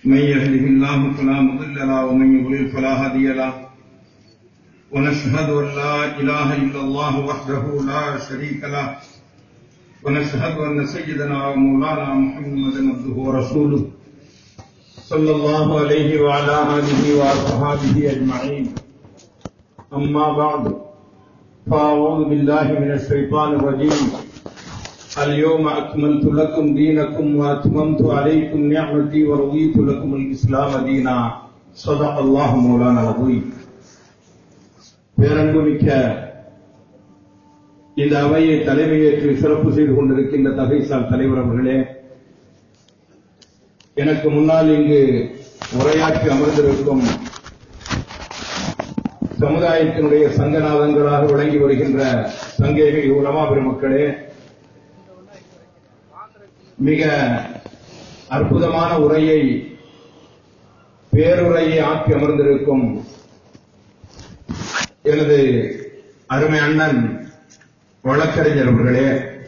من يهده الله فلا مضل له ومن يضلل فلا هادي له ونشهد ان لا اله الا الله وحده لا شريك له ونشهد ان سيدنا ومولانا محمدا عبده ورسوله صلى الله عليه وعلى اله واصحابه اجمعين اما بعد فاعوذ بالله من الشيطان الرجيم اليوم أكملت لكم دينكم وأتممت عليكم نعمتي ورضيت لكم الإسلام دينا صدق الله مولانا العظيم பேரன்புமிக்க இந்த அவையை தலைமையேற்று சிறப்பு செய்து கொண்டிருக்கின்ற தகைசால் தலைவர் அவர்களே எனக்கு முன்னால் இங்கு உரையாற்றி அமர்ந்திருக்கும் சமுதாயத்தினுடைய சங்கநாதங்களாக விளங்கி வருகின்ற சங்கேகை உலமா பெருமக்களே மிக அற்புதமான உரையை பேருரையை ஆக்கி அமர்ந்திருக்கும் எனது அருமை அண்ணன் வழக்கறிஞர் அவர்களே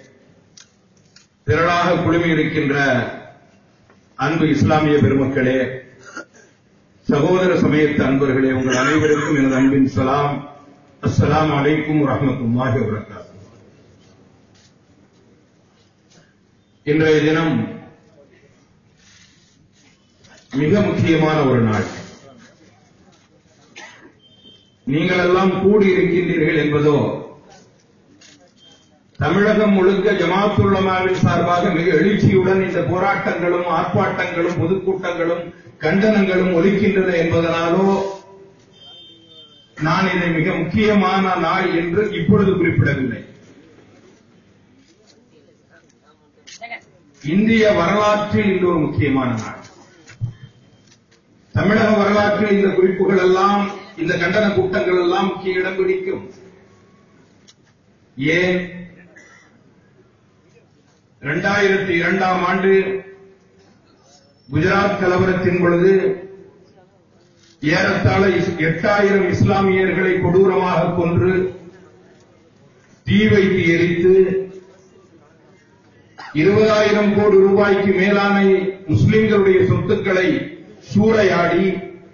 திரளாக குழுமி இருக்கின்ற அன்பு இஸ்லாமிய பெருமக்களே சகோதர சமயத்து அன்பர்களே உங்கள் அனைவருக்கும் எனது அன்பின் சலாம் அஸ்ஸலாம் அலைக்கும் வரமத்துல்லாஹி வபரகாத்துஹு இன்றைய தினம் மிக முக்கியமான ஒரு நாள் நீங்கள் எல்லாம் கூடியிருக்கின்றீர்கள் என்பதோ தமிழகம் முழுக்க ஜமாத்துல்லமாவின் சார்பாக மிக எழுச்சியுடன் இந்த போராட்டங்களும் ஆர்ப்பாட்டங்களும் பொதுக்கூட்டங்களும் கண்டனங்களும் ஒலிக்கின்றன என்பதனாலோ நான் இதை மிக முக்கியமான நாள் என்று இப்பொழுது குறிப்பிடவில்லை இந்திய வரலாற்றில் இது ஒரு முக்கியமான நாள் தமிழக வரலாற்றில் இந்த குறிப்புகள் எல்லாம் இந்த கண்டன கூட்டங்கள் எல்லாம் முக்கிய இடம் பிடிக்கும் ஏன் இரண்டாயிரத்தி இரண்டாம் ஆண்டு குஜராத் கலவரத்தின் பொழுது ஏறத்தாழ எட்டாயிரம் இஸ்லாமியர்களை கொடூரமாக கொன்று தீ வைத்து எரித்து இருபதாயிரம் கோடி ரூபாய்க்கு மேலான முஸ்லிம்களுடைய சொத்துக்களை சூறையாடி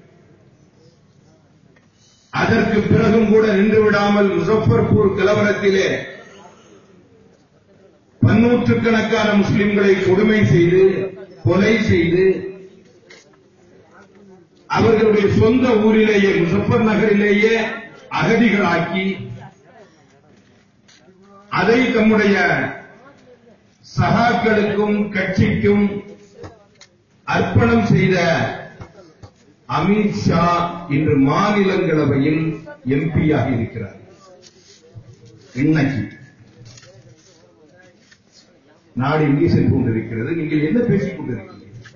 அதற்கு பிறகும் கூட நின்று விடாமல் முசப்பர்பூர் கலவரத்திலே பன்னூற்றுக்கணக்கான முஸ்லிம்களை கொடுமை செய்து கொலை செய்து அவர்களுடைய சொந்த ஊரிலேயே முசப்பர் நகரிலேயே அகதிகளாக்கி அதை தம்முடைய சகாக்களுக்கும் கட்சிக்கும் அர்ப்பணம் செய்த அமித்ஷா இன்று மாநிலங்களவையில் எம்பியாக இருக்கிறார் இன்னைக்கு நாடு எங்கே சென்று கொண்டிருக்கிறது நீங்கள் என்ன பேசிக் கொண்டிருக்கிறீர்கள்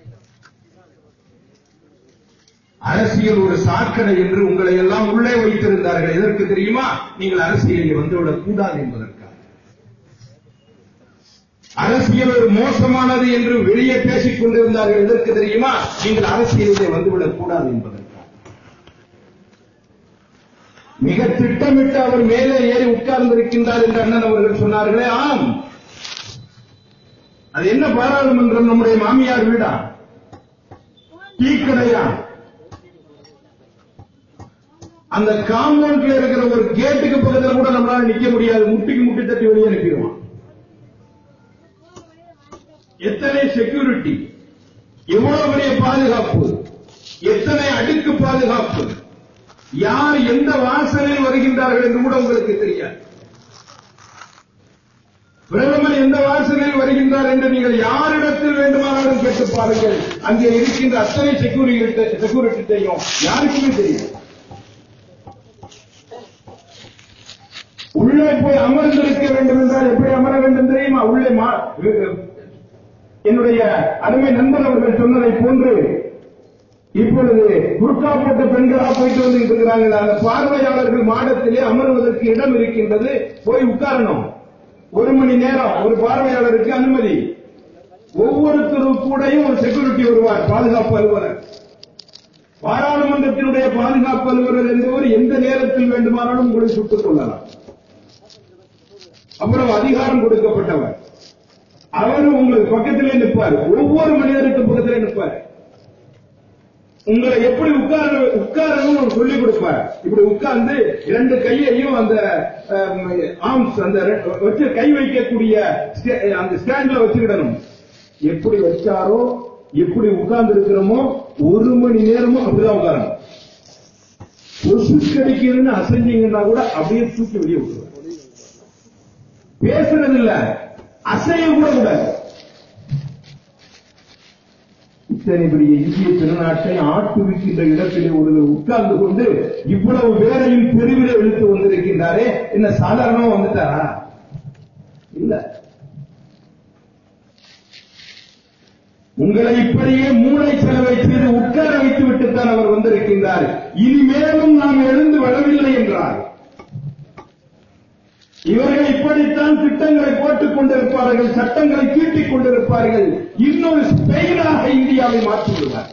அரசியல் ஒரு சாக்கடை என்று உங்களை எல்லாம் உள்ளே வைத்திருந்தார்கள் எதற்கு தெரியுமா நீங்கள் அரசியலில் வந்துவிடக் கூடாது என்பதற்காக அரசியல் ஒரு மோசமானது என்று வெளியே பேசிக் கொண்டிருந்தார்கள் எதற்கு தெரியுமா நீங்கள் அரசியலிலே வந்துவிடக் கூடாது என்பதற்காக மிக திட்டமிட்டு அவர் மேலே ஏறி உட்கார்ந்திருக்கின்றார் என்று அண்ணன் அவர்கள் சொன்னார்களே ஆம் அது என்ன பாராளுமன்றம் நம்முடைய மாமியார் வீடா டீ கடையா அந்த காம்பவுண்ட்ல இருக்கிற ஒரு கேட்டுக்கு பக்கத்தில் கூட நம்மளால நிக்க முடியாது முட்டிக்கு முட்டி தட்டி வெளியே அனுப்பிடுவான் எத்தனை செக்யூரிட்டி எவ்வளவு பெரிய பாதுகாப்பு எத்தனை அடுக்கு பாதுகாப்பு யார் எந்த வாசலில் வருகின்றார்கள் என்று கூட உங்களுக்கு தெரியாது பிரதமர் எந்த வாசலில் வருகின்றார் என்று நீங்கள் யாரிடத்தில் வேண்டுமானாலும் கேட்டு பாருங்கள் அங்கே இருக்கின்ற அத்தனை செக்யூரிட்டி செக்யூரிட்டியையும் யாருக்குமே தெரியும் உள்ளே போய் அமர்ந்திருக்க வேண்டும் என்றால் எப்படி அமர வேண்டும் தெரியுமா உள்ளே என்னுடைய அருமை நண்பர் அவர்கள் சொன்னதை போன்று இப்பொழுது புர்கா போட்ட பெண்களா போயிட்டு வந்து இருக்கிறாங்க அந்த பார்வையாளர்கள் மாடத்திலே அமர்வதற்கு இடம் இருக்கின்றது போய் உட்காரணும் ஒரு மணி நேரம் ஒரு பார்வையாளருக்கு அனுமதி ஒவ்வொருத்தரும் கூடையும் ஒரு செக்யூரிட்டி வருவார் பாதுகாப்பு அலுவலர் பாராளுமன்றத்தினுடைய பாதுகாப்பு அலுவலர் என்பவர் எந்த நேரத்தில் வேண்டுமானாலும் உங்களை சுட்டுக் கொள்ளலாம் அப்புறம் அதிகாரம் கொடுக்கப்பட்டவர் அவரு உங்களுக்கு பக்கத்திலே நிற்பார் ஒவ்வொரு மனிதருக்கு பக்கத்திலே நிற்பார் உங்களை எப்படி உட்கார உட்காரணும் அவர் சொல்லிக் கொடுப்பார் இப்படி உட்கார்ந்து இரண்டு கையையும் அந்த ஆர்ம்ஸ் அந்த ரெ- வச்சு கை வைக்கக்கூடிய ஸ்டே- அந்த ஸ்டாண்ட்ல வச்சுக்கிடணும் எப்படி வச்சாரோ எப்படி உட்கார்ந்து இருக்கிறோமோ ஒரு மணி நேரமும் அப்படிதான் உட்காரணும் கொசு கடிக்குதுன்னு அசைஞ்சீங்கன்னா கூட அப்படியே தூக்கி வெளியே விட்டுருவோம் பேசுறது இல்ல அசைய கூட கூடாது இத்தனை பெரிய இந்திய திருநாட்டை ஆட்டுவிக்கின்ற இடத்திலே ஒருவர் உட்கார்ந்து கொண்டு இவ்வளவு பேரையும் பெருவிட இழுத்து வந்திருக்கின்றாரே என்ன சாதாரணமா வந்துட்டாரா இல்ல உங்களை இப்படியே மூளை செலவை செய்து உட்கார வைத்து விட்டுத்தான் அவர் வந்திருக்கின்றார் இனிமேலும் நாம் எழுந்து வரவில்லை என்றார் இவர்கள் இப்படித்தான் திட்டங்களை போட்டுக் கொண்டிருப்பார்கள் சட்டங்களை தீட்டிக் கொண்டிருப்பார்கள் இன்னொரு ஸ்பெயினாக இந்தியாவை மாற்றிவிடுவார்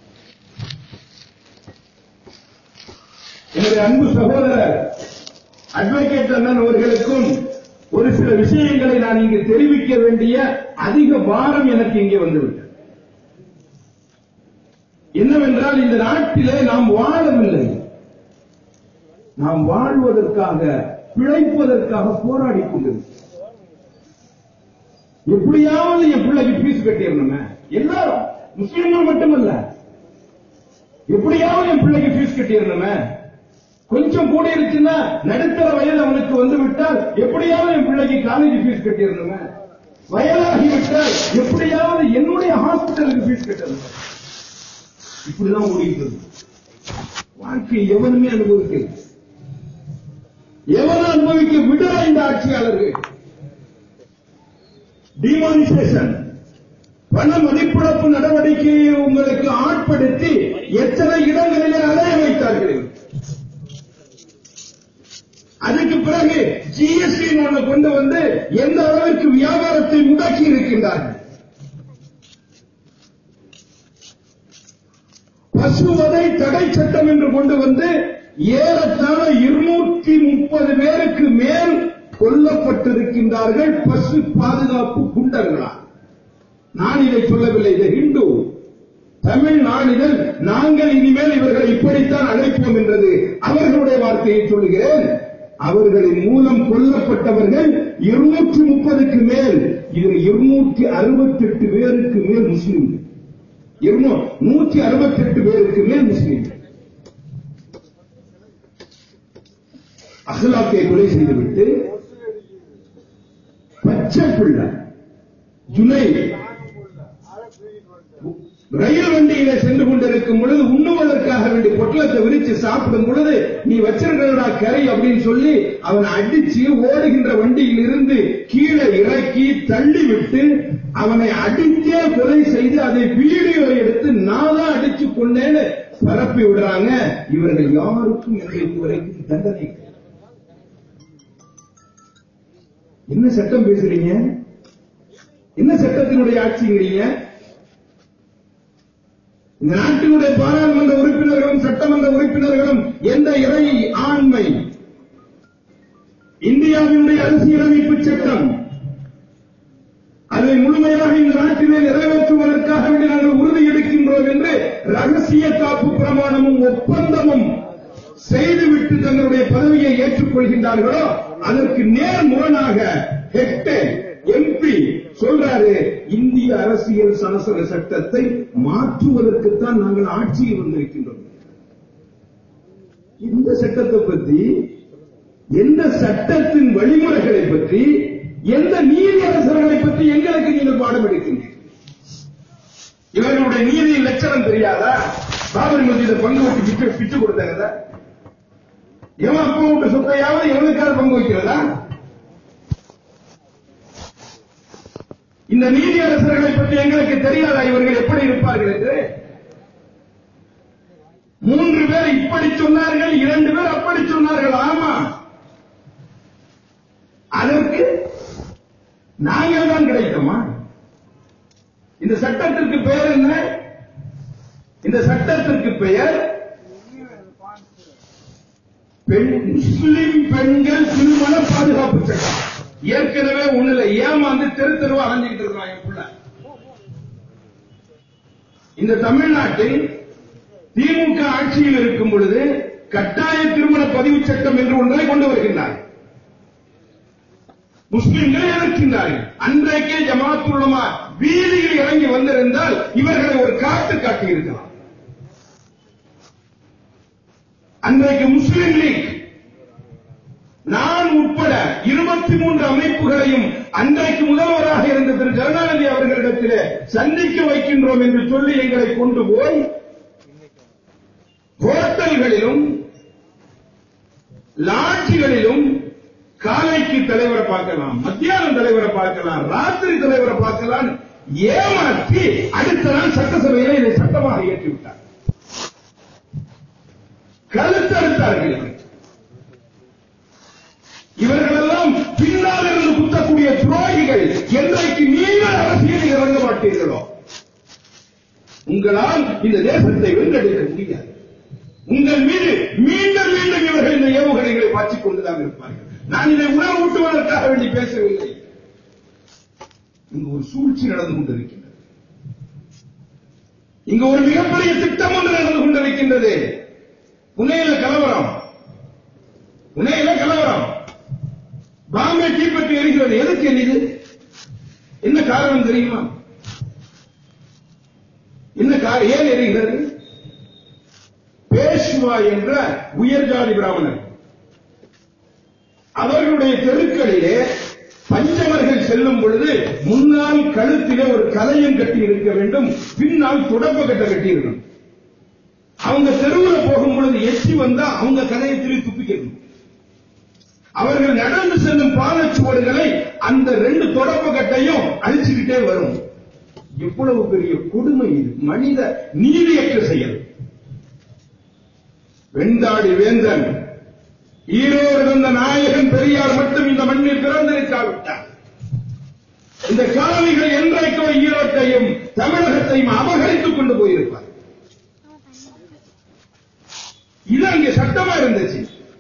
என்னுடைய அன்பு சகோதரர் அட்வொகேட் அண்ணன் அவர்களுக்கும் ஒரு சில விஷயங்களை நான் இங்கு தெரிவிக்க வேண்டிய அதிக பாரம் எனக்கு இங்கே வந்துவிட்டது என்னவென்றால் இந்த நாட்டிலே நாம் வாழவில்லை நாம் வாழ்வதற்காக பிழைப்பதற்காக போராடி கொண்டிருக்கிறோம் எப்படியாவது என் பிள்ளைக்கு பீஸ் கட்டிடணுமே எல்லாரும் முஸ்லிம்கள் மட்டுமல்ல எப்படியாவது என் பிள்ளைக்கு பீஸ் கட்டிடணுமே கொஞ்சம் கூட இருக்குன்னா நடுத்தர வயது அவனுக்கு வந்து விட்டால் எப்படியாவது என் பிள்ளைக்கு காலேஜ் ஃபீஸ் கட்டிடணுமே வயதாகி விட்டால் எப்படியாவது என்னுடைய ஹாஸ்பிட்டலுக்கு ஃபீஸ் கட்டணும் இப்படிதான் ஓடிட்டு இருக்கு வாழ்க்கை எவனுமே அனுபவிக்கல எவனும் அனுபவிக்க விடல இந்த ஆட்சியாளர்கள் டிமானிசேஷன் பண மதிப்பிழப்பு நடவடிக்கையை உங்களுக்கு ஆட்படுத்தி எத்தனை இடங்களிலே அலைய வைத்தார்கள் அதுக்கு பிறகு ஜிஎஸ்டி ஒண்ணு கொண்டு வந்து எந்த அளவிற்கு வியாபாரத்தை முடக்கி இருக்கின்றார்கள் பசுவதை தடை சட்டம் என்று கொண்டு வந்து ஏறத்தாழ இருநூற்றி முப்பது பேருக்கு மேல் கொல்லப்பட்டிருக்கின்றார்கள் பசு பாதுகாப்பு குண்டர்களால் நான் இதை சொல்லவில்லை இது ஹிந்து தமிழ் நாளிதழ் நாங்கள் இனிமேல் இவர்களை இப்படித்தான் அழைப்போம் என்றது அவர்களுடைய வார்த்தையை சொல்லுகிறேன் அவர்களின் மூலம் கொல்லப்பட்டவர்கள் இருநூற்றி முப்பதுக்கு மேல் இதில் இருநூற்றி அறுபத்தி எட்டு பேருக்கு மேல் முஸ்லிம்கள் நூற்றி அறுபத்தி எட்டு பேருக்கு மேல் முஸ்லிம்கள் அஹ்லாக்கை கொலை செய்துவிட்டு பச்சை பிள்ளை ஜுனை ரயில் வண்டியில சென்று கொண்டிருக்கும் பொழுது உண்ணுவதற்காக வேண்டி பொட்டலத்தை விரிச்சு சாப்பிடும் பொழுது நீ வச்சிருக்கிறடா கரை அப்படின்னு சொல்லி அவன் அடிச்சு ஓடுகின்ற வண்டியில் இருந்து கீழே இறக்கி தள்ளி விட்டு அவனை அடித்தே கொலை செய்து அதை வீடியோ எடுத்து நான் தான் அடிச்சு கொண்டேன்னு பரப்பி விடுறாங்க இவர்கள் யாருக்கும் இன்றைக்கு வரைக்கும் தண்டனை கிடையாது. என்ன சட்டம் பேசுறீங்க என்ன சட்டத்தினுடைய ஆட்சிங்கிறீங்க இந்த நாட்டினுடைய பாராளுமன்ற உறுப்பினர்களும் சட்டமன்ற உறுப்பினர்களும் எந்த இறை ஆண்மை இந்தியாவினுடைய அரசியலமைப்பு சட்டம் அதை முழுமையாக இந்த நாட்டிலே நிறைவேற்றுவதற்காக வேண்டி நாங்கள் உறுதி எடுக்கின்றோம் என்று ரகசிய காப்பு பிரமாணமும் ஒப்பந்தமும் செய்துவிட்டு தங்களுடைய பதவியை ஏற்றுக்கொள்கின்றார்களோ அதற்கு நேர் முரணாக ஹெக்டே எம்பி சொல்றாரு இந்திய அரசியல் சாசன சட்டத்தை மாற்றுவதற்குத்தான் நாங்கள் ஆட்சியில் வந்திருக்கின்றோம் இந்த சட்டத்தை பற்றி எந்த சட்டத்தின் வழிமுறைகளை பற்றி எந்த நீதி அரசர்களை பற்றி எங்களுக்கு நீங்கள் பாடம் எடுக்கின்றீர்கள் இவர்களுடைய நீதி லட்சணம் தெரியாதா பாபரி மசீத பங்கு வச்சு பிச்சு பிச்சு கொடுத்தாங்க எவன் அப்பா விட்டு சொத்தையாவது எவனுக்காவது பங்கு வைக்கிறதா இந்த நீதி அரசர்களை பற்றி எங்களுக்கு தெரியாதா இவர்கள் எப்படி இருப்பார்கள் என்று மூன்று பேர் இப்படி சொன்னார்கள் இரண்டு பேர் அப்படி சொன்னார்கள் ஆமா அதற்கு நாங்கள் தான் கிடைத்தோமா இந்த சட்டத்திற்கு பெயர் என்ன இந்த சட்டத்திற்கு பெயர் பெண் முஸ்லிம் பெண்கள் திருமண பாதுகாப்பு சட்டம் ஏற்கனவே ஒண்ணுல ஏமாந்து தெரு தெருவா அலைஞ்சிட்டு இருக்கான் என் புள்ள இந்த தமிழ்நாட்டில் திமுக ஆட்சியில் இருக்கும் பொழுது கட்டாய திருமண பதிவு சட்டம் என்று ஒன்றை கொண்டு வருகின்றார் முஸ்லிம்கள் எதிர்க்கின்றார்கள் அன்றைக்கே ஜமாத் உலமா வீதியில் இறங்கி வந்திருந்தால் இவர்களை ஒரு காட்டு காட்டியிருக்கலாம் அன்றைக்கு முஸ்லிம் லீக் நான் உட்பட இருபத்தி மூன்று அமைப்புகளையும் அன்றைக்கு முதல்வராக இருந்த திரு கருணாநிதி அவர்களிடத்திலே சந்திக்க வைக்கின்றோம் என்று சொல்லி எங்களை கொண்டு போய் ஹோட்டல்களிலும் லாட்ஜிகளிலும் காலைக்கு தலைவரை பார்க்கலாம் மத்தியானம் தலைவரை பார்க்கலாம் ராத்திரி தலைவரை பார்க்கலாம் ஏமாற்றி அடுத்த நாள் சட்டசபையில இதை சட்டமாக இயற்றிவிட்டார் கழுத்தறுத்தார்கள் இவர்கள். இவர்களெல்லாம் பின்னால் இருந்து குத்தக்கூடிய துரோகிகள் என்றைக்கு நீங்கள் அரசியலில் இறங்க மாட்டீர்களோ உங்களால் இந்த தேசத்தை வென்றெடுக்க முடியாது உங்கள் மீது மீண்டும் மீண்டும் இவர்கள் இந்த ஏவுகணைகளை பாய்ச்சிக் கொண்டுதான் இருப்பார்கள் நான் இதை உணவூட்டுவதற்காக வேண்டி பேசவில்லை இங்கு ஒரு சூழ்ச்சி நடந்து கொண்டிருக்கின்றது இங்கு ஒரு மிகப்பெரிய திட்டம் ஒன்று நடந்து கொண்டிருக்கின்றது புனேல கலவரம் புனேல கலவரம் பாம்பே தீப்பற்றி எரிகிறது எதுக்கு எரியுது என்ன காரணம் தெரியுமா என்ன காரணம் ஏன் எரிகிறது பேஷ்வா என்ற உயர் ஜாதி பிராமணர் அவர்களுடைய தெருக்களிலே பஞ்சமர்கள் செல்லும் பொழுது முன்னால் கழுத்திலே ஒரு கலையம் கட்டி இருக்க வேண்டும் பின்னால் துடப்ப கட்ட கட்டி இருக்கணும் அவங்க தெருவில் போகும் பொழுது எச்சி வந்தா அவங்க கலையத்திலே துப்பிக்கணும் அவர்கள் நடந்து செல்லும் பாதச்சுவடுகளை அந்த ரெண்டு தொடப்ப கட்டையும் அழிச்சுக்கிட்டே வரும் எவ்வளவு பெரிய கொடுமை இது மனித நீதியற்ற செயல் வெண்டாடி வேந்தன் ஈரோடு இருந்த நாயகன் பெரியார் மட்டும் இந்த மண்ணில் பிறந்திருக்காவிட்டார் இந்த காவிகள் என்றைக்கோ ஈரோட்டையும் தமிழகத்தையும் அபகரித்துக் கொண்டு போயிருப்பார் இது அங்கே சட்டமா இருந்துச்சு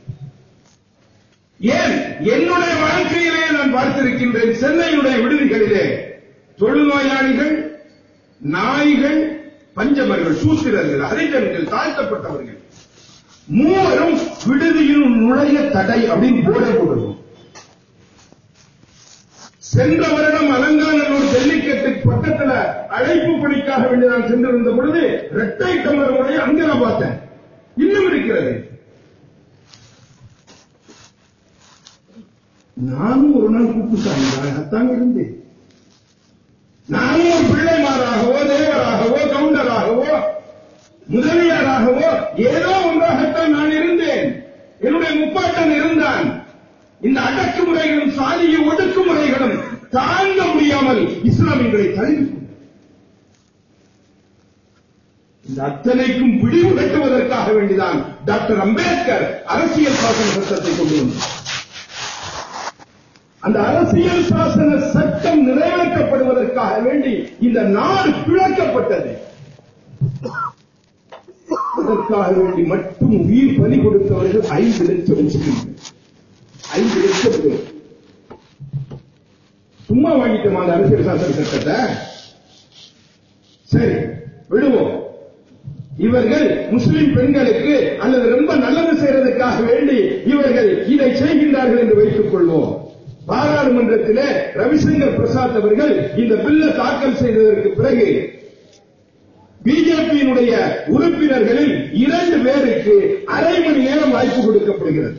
ஏன் என்னுடைய வாழ்க்கையிலே நான் பார்த்திருக்கின்றேன் சென்னையுடைய விடுதிகளிலே தொழுநோயாளிகள் நாய்கள் பஞ்சமர்கள் சூத்திரர்கள் ஹரிஜன்கள் தாழ்த்தப்பட்டவர்கள் மூவரும் விடுதியில் நுழைய தடை அப்படின்னு போட போடுவோம் சென்ற வருடம் அலங்காநல்லூர் ஜல்லிக்கட்டு பக்கத்துல அழைப்பு பணிக்காக வேண்டி நான் சென்றிருந்த பொழுது இரட்டை கமர் முறை அங்க நான் பார்த்தேன் இன்னும் இருக்கிறது நானும் ஒரு நாள் கூப்பிட்டாங்க இருந்தேன் நானும் ஒரு பிள்ளைமாராகவோ தேவராகவோ கவுண்டராகவோ முதலியாராகவோ ஏதோ ஒன்றாகத்தான் நான் இருந்தேன் என்னுடைய முப்பாட்டன் இருந்தான் இந்த அடக்குமுறைகளும் சாதிய ஒடுக்குமுறைகளும் தாங்க முடியாமல் இஸ்லாமியர்களை தழுவி இந்த அத்தனைக்கும் விடிவு கட்டுவதற்காக வேண்டிதான் டாக்டர் அம்பேத்கர் அரசியல் சாசன சட்டத்தை கொண்டு வந்தார் அந்த அரசியல் சாசன சட்டம் நிறைவேற்றப்படுவதற்காக வேண்டி இந்த நாடு பிளக்கப்பட்டது அதற்காக வேண்டி மட்டும் உயிர் பலி கொடுத்தவர்கள் ஐந்து லட்சம் முஸ்லிம்கள் ஐந்து லட்சம் பேர் சும்மா வாங்கிட்டோமா அந்த அரசியல் சாசன சட்டத்தை சரி விடுவோம் இவர்கள் முஸ்லிம் பெண்களுக்கு அல்லது ரொம்ப நல்லது செய்யறதுக்காக வேண்டி இவர்கள் இதை செய்கின்றார்கள் என்று வைத்துக் கொள்வோம் பாராளுமன்றத்திலே ரவிசங்கர் பிரசாத் அவர்கள் இந்த பில்லை தாக்கல் செய்ததற்கு பிறகு பிஜேபியினுடைய உறுப்பினர்களில் இரண்டு பேருக்கு அரை மணி நேரம் வாய்ப்பு கொடுக்கப்படுகிறது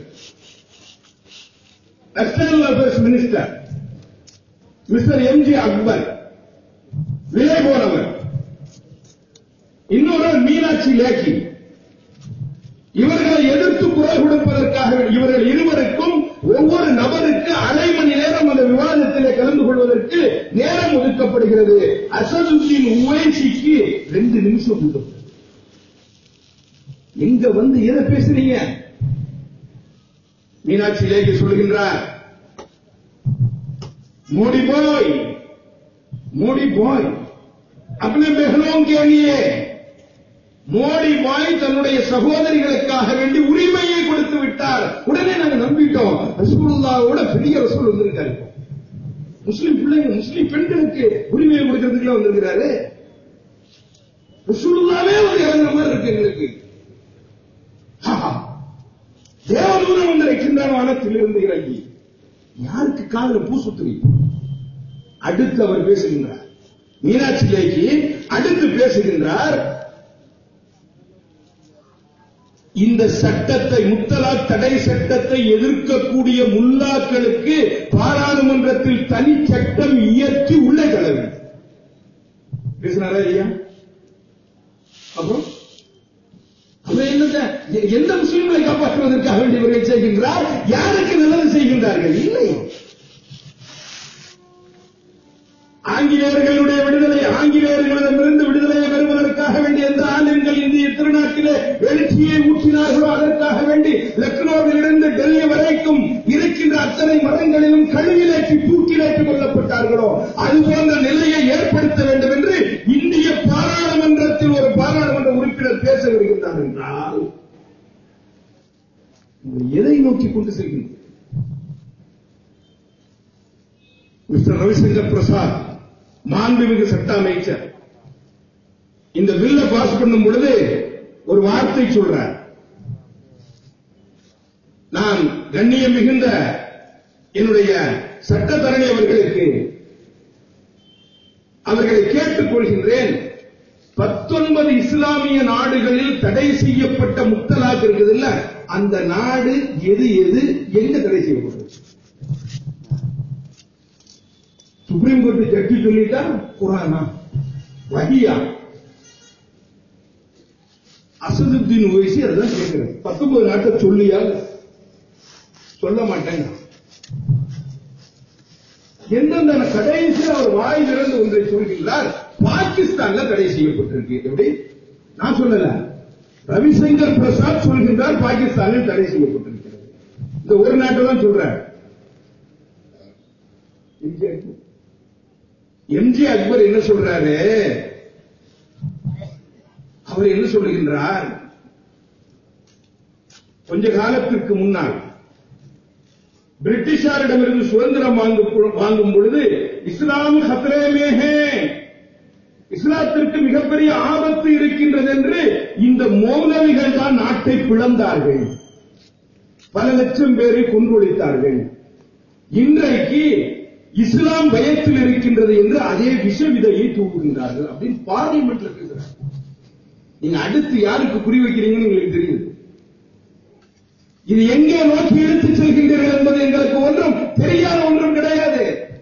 external affairs minister mister M J Akbar விலை போனவர் இன்னொரு மீனாட்சி லேக்கி இவர்களை எதிர்த்து குரல் கொடுப்பதற்காக இவர்கள் இருவருக்கும் ஒவ்வொரு நபருக்கு அரை மணி நேரம் அந்த விவாதத்திலே கலந்து கொள்வதற்கு நேரம் ஒதுக்கப்படுகிறது அசதுத்தீன் உவைசிக்கு ரெண்டு நிமிஷம் கொடுக்கும் எங்க வந்து எதை பேசுறீங்க மீனாட்சி லேக்கி சொல்கின்றார் मोदी बॉय मोदी बॉय अपने बहनों के लिए மோடி பாய் தன்னுடைய சகோதரிகளுக்காக வேண்டி உரிமையை கொடுத்து விட்டார் உடனே நாங்க நம்பிட்டோம் ரசூலுல்லாவோட பெரிய ரசூல் வந்திருக்காரு இப்போ. முஸ்லிம் பிள்ளைங்க முஸ்லிம் பெண்களுக்கு உரிமையை கொடுக்கறதுக்குள்ள வந்திருக்கிறாரு ரசூலுல்லாவே வந்து இறங்குற மாதிரி இருக்கு எங்களுக்கு ஆஹா. தேவதூதன் வந்து இருக்கின்றான் வானத்திலிருந்து இறங்கி யாருக்கு காதுல பூ சுத்துறீ அடுத்து அவர் பேசுகின்றார் மீனாட்சி லேக்கி அடுத்து பேசுகின்றார் இந்த சட்டத்தை முத்தலாக் தடை சட்டத்தை எதிர்க்கக்கூடிய முல்லாக்களுக்கு பாராளுமன்றத்தில் தனி சட்டம் இயற்றி உள்ளே தள்ள வேண்டும் பேசினாரா ஐயா அப்புறம் அப்புறம் என்னங்க எ- எந்த முஸ்லிம்களை காப்பாற்றுவதற்காக வேண்டி இவர்கள் செய்கின்றார் யாருக்கு நல்லது செய்கின்றார்கள் இல்லை ஆங்கிலேயர்களுடைய விடுதலை ஆங்கிலேயர்களிடமிருந்து விடுதலையை பெறுவதற்காக வேண்டி எந்த ஆளுங்கள் இந்திய திருநாட்டிலே எழுச்சியை ஊற்றினார்களோ அதற்காக வேண்டி லக்னோவிலிருந்து டெல்லி வரைக்கும் இருக்கின்ற அத்தனை மரங்களிலும் கழுவிலேற்றி தூக்கிலேற்றிக் கொல்லப்பட்டார்களோ அது போன்ற நிலையை ஏற்படுத்த வேண்டும் என்று இந்திய பாராளுமன்றத்தில் ஒரு பாராளுமன்ற உறுப்பினர் பேச வருகின்றார் என்றால் நீங்கள் எதை நோக்கி கொண்டு செல்கின்றீர்கள் மிஸ்டர் ரவிசங்கர் பிரசாத் மாண்புமிகு சட்ட அமைச்சர் இந்த பில்ல பாஸ் பண்ணும் பொழுது ஒரு வார்த்தை சொல்றார் நான் கண்ணியம் மிகுந்த என்னுடைய சட்டத்தரணி அவர்களுக்கு அவர்களை கேட்டுக் கொள்கின்றேன் பத்தொன்பது இஸ்லாமிய நாடுகளில் தடை செய்யப்பட்ட முத்தலாக் இருக்குது இல்ல அந்த நாடு எது எது எங்க தடை செய்யப்பட்டது சுப்ரீம் கோர்ட் ஜட்ஜி சொல்லிட்டா குரானா வகியா அசதுத்தீன் ஓய்சி அதான் கேட்கிறேன் பத்தொன்பது நாட்டை சொல்லியா சொல்ல மாட்டேங்க எந்தெந்த கடைசியில் அவர் வாயிலிருந்து ஒன்றை சொல்கின்றார் பாகிஸ்தான்ல தடை செய்யப்பட்டிருக்கு எப்படி நான் சொல்லல ரவிசங்கர் பிரசாத் சொல்கின்றார் பாகிஸ்தானில் தடை செய்யப்பட்டிருக்கிறது இந்த ஒரு நாட்டை தான் சொல்றார் எம்ஜி அக்பர் என்ன சொல்றாரு அவர் என்ன சொல்லுகின்றார் கொஞ்ச காலத்திற்கு முன்னால் பிரிட்டிஷாரிடமிருந்து சுதந்திரம் வாங்கு- வாங்கும் பொழுது இஸ்லாம் ஹத்ரேமே ஹே இஸ்லாத்திற்கு மிகப்பெரிய ஆபத்து இருக்கின்றது என்று இந்த மௌலவிகள் தான் நாட்டை பிளந்தார்கள் பல லட்சம் பேரை கொன்றொழித்தார்கள் இன்றைக்கு இஸ்லாம் பயத்தில் இருக்கின்றது என்று அதே விஷ விதையை தூக்குகின்றார்கள் அப்படின்னு பார்லிமெண்ட்ல பேசுறாங்க நீங்க அடுத்து யாருக்கு குறி வைக்கிறீங்கன்னு உங்களுக்கு தெரியுது இது எங்கே நோக்கி எடுத்துச் செல்கின்றீர்கள் என்பது எங்களுக்கு ஒன்றும் தெரியாத ஒன்றும் கிடையாது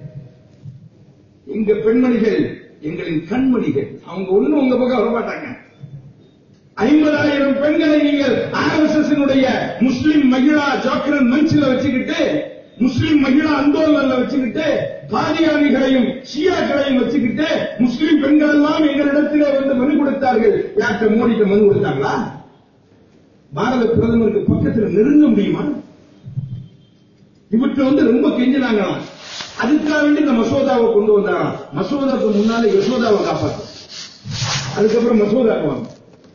எங்க பெண்மணிகள் எங்களின் கண்மணிகள் அவங்க ஒண்ணும் உங்க பக்கம் வரமாட்டாங்க ஐம்பதாயிரம் பெண்களை நீங்கள் ஆர்எஸ்எஸ் முஸ்லிம் மகிழா ஜாக்கிரன் மஞ்சில வச்சுக்கிட்டு முஸ்லிம் மகிழா அந்தோலன்ல வச்சுக்கிட்டு காதியானிகளையும் ஷியாக்களையும் வச்சுக்கிட்டு முஸ்லிம் பெண்கள் எல்லாம் எங்களிடத்திலே வந்து மனு கொடுத்தார்கள் யார்கிட்ட மோடிட்ட மனு கொடுத்தாங்களா பாரத பிரதமருக்கு பக்கத்தில் நெருங்க முடியுமா இவற்றை வந்து ரொம்ப கெஞ்சினாங்களாம் அதுக்காக வேண்டி இந்த மசோதாவை கொண்டு வந்தாராம் மசோதாவுக்கு முன்னால யசோதாவை காப்பாத்து அதுக்கப்புறம் மசோதாக்கு வாங்க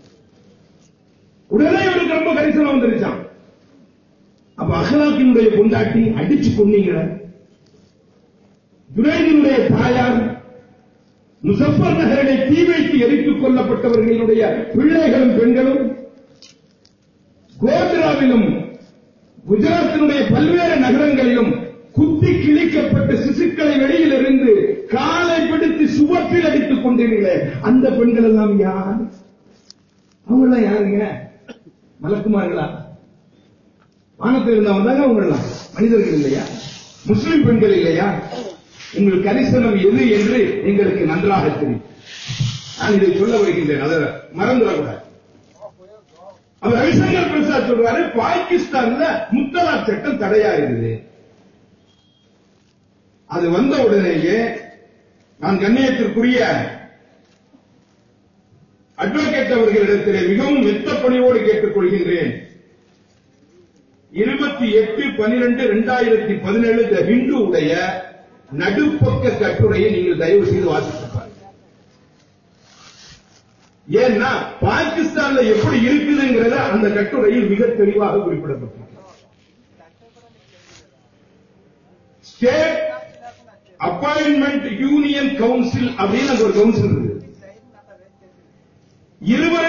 உடனே இவருக்கு ரொம்ப கரிசனம் வந்துருச்சான் அப்ப அகலாக்கினுடைய கொண்டாட்டி அடிச்சு கொன்னீங்க துரைதினுடைய தாயார் முசஃபர் நகரிலே தீ வைத்து எரித்துக் கொல்லப்பட்டவர்களுடைய பிள்ளைகளும் பெண்களும் கோத்ராவிலும் குஜராத்தினுடைய பல்வேறு நகரங்களிலும் குத்தி கிழிக்கப்பட்ட சிசுக்களை வெளியில் இருந்து காலை பிடித்து சுவற்றில் அடித்துக் கொண்டீர்களே அந்த பெண்கள் எல்லாம் யார் அவங்களாம் யாருங்க மலக்குமார்களா வானத்தில் இருந்தவங்க தாங்க அவங்களாம் மனிதர்கள் இல்லையா முஸ்லிம் பெண்கள் இல்லையா உங்கள் கரிசனம் எது என்று எங்களுக்கு நன்றாக தெரியும் நான் இதை சொல்ல வருகின்றேன் அதை மறந்துடக்கூடாது அவர் ரவிசங்கர் பிரசாத் சொல்றாரு பாகிஸ்தான்ல முத்தலாக் சட்டம் தடையா இருக்குது அது வந்த உடனேயே நான் கண்ணியத்திற்குரிய அட்வொகேட் அவர்களிடத்திலே மிகவும் மெத்தப்பணியோடு கேட்டுக்கொள்கின்றேன் இருபத்தி எட்டு பனிரெண்டு இரண்டாயிரத்தி பதினேழு த ஹிந்து உடைய நடுப்பக்க கட்டுரையை நீங்கள் தயவு செய்து வாசித்து பாருங்க ஏன்னா பாகிஸ்தான்ல எப்படி இருக்குதுங்கிறத அந்த கட்டுரையில் மிக தெளிவாக குறிப்பிடப்பட்டிருக்கு ஸ்டேட் அப்பாயின்மெண்ட் யூனியன் கவுன்சில் அப்படின்னு அங்க ஒரு கவுன்சில் இருக்கு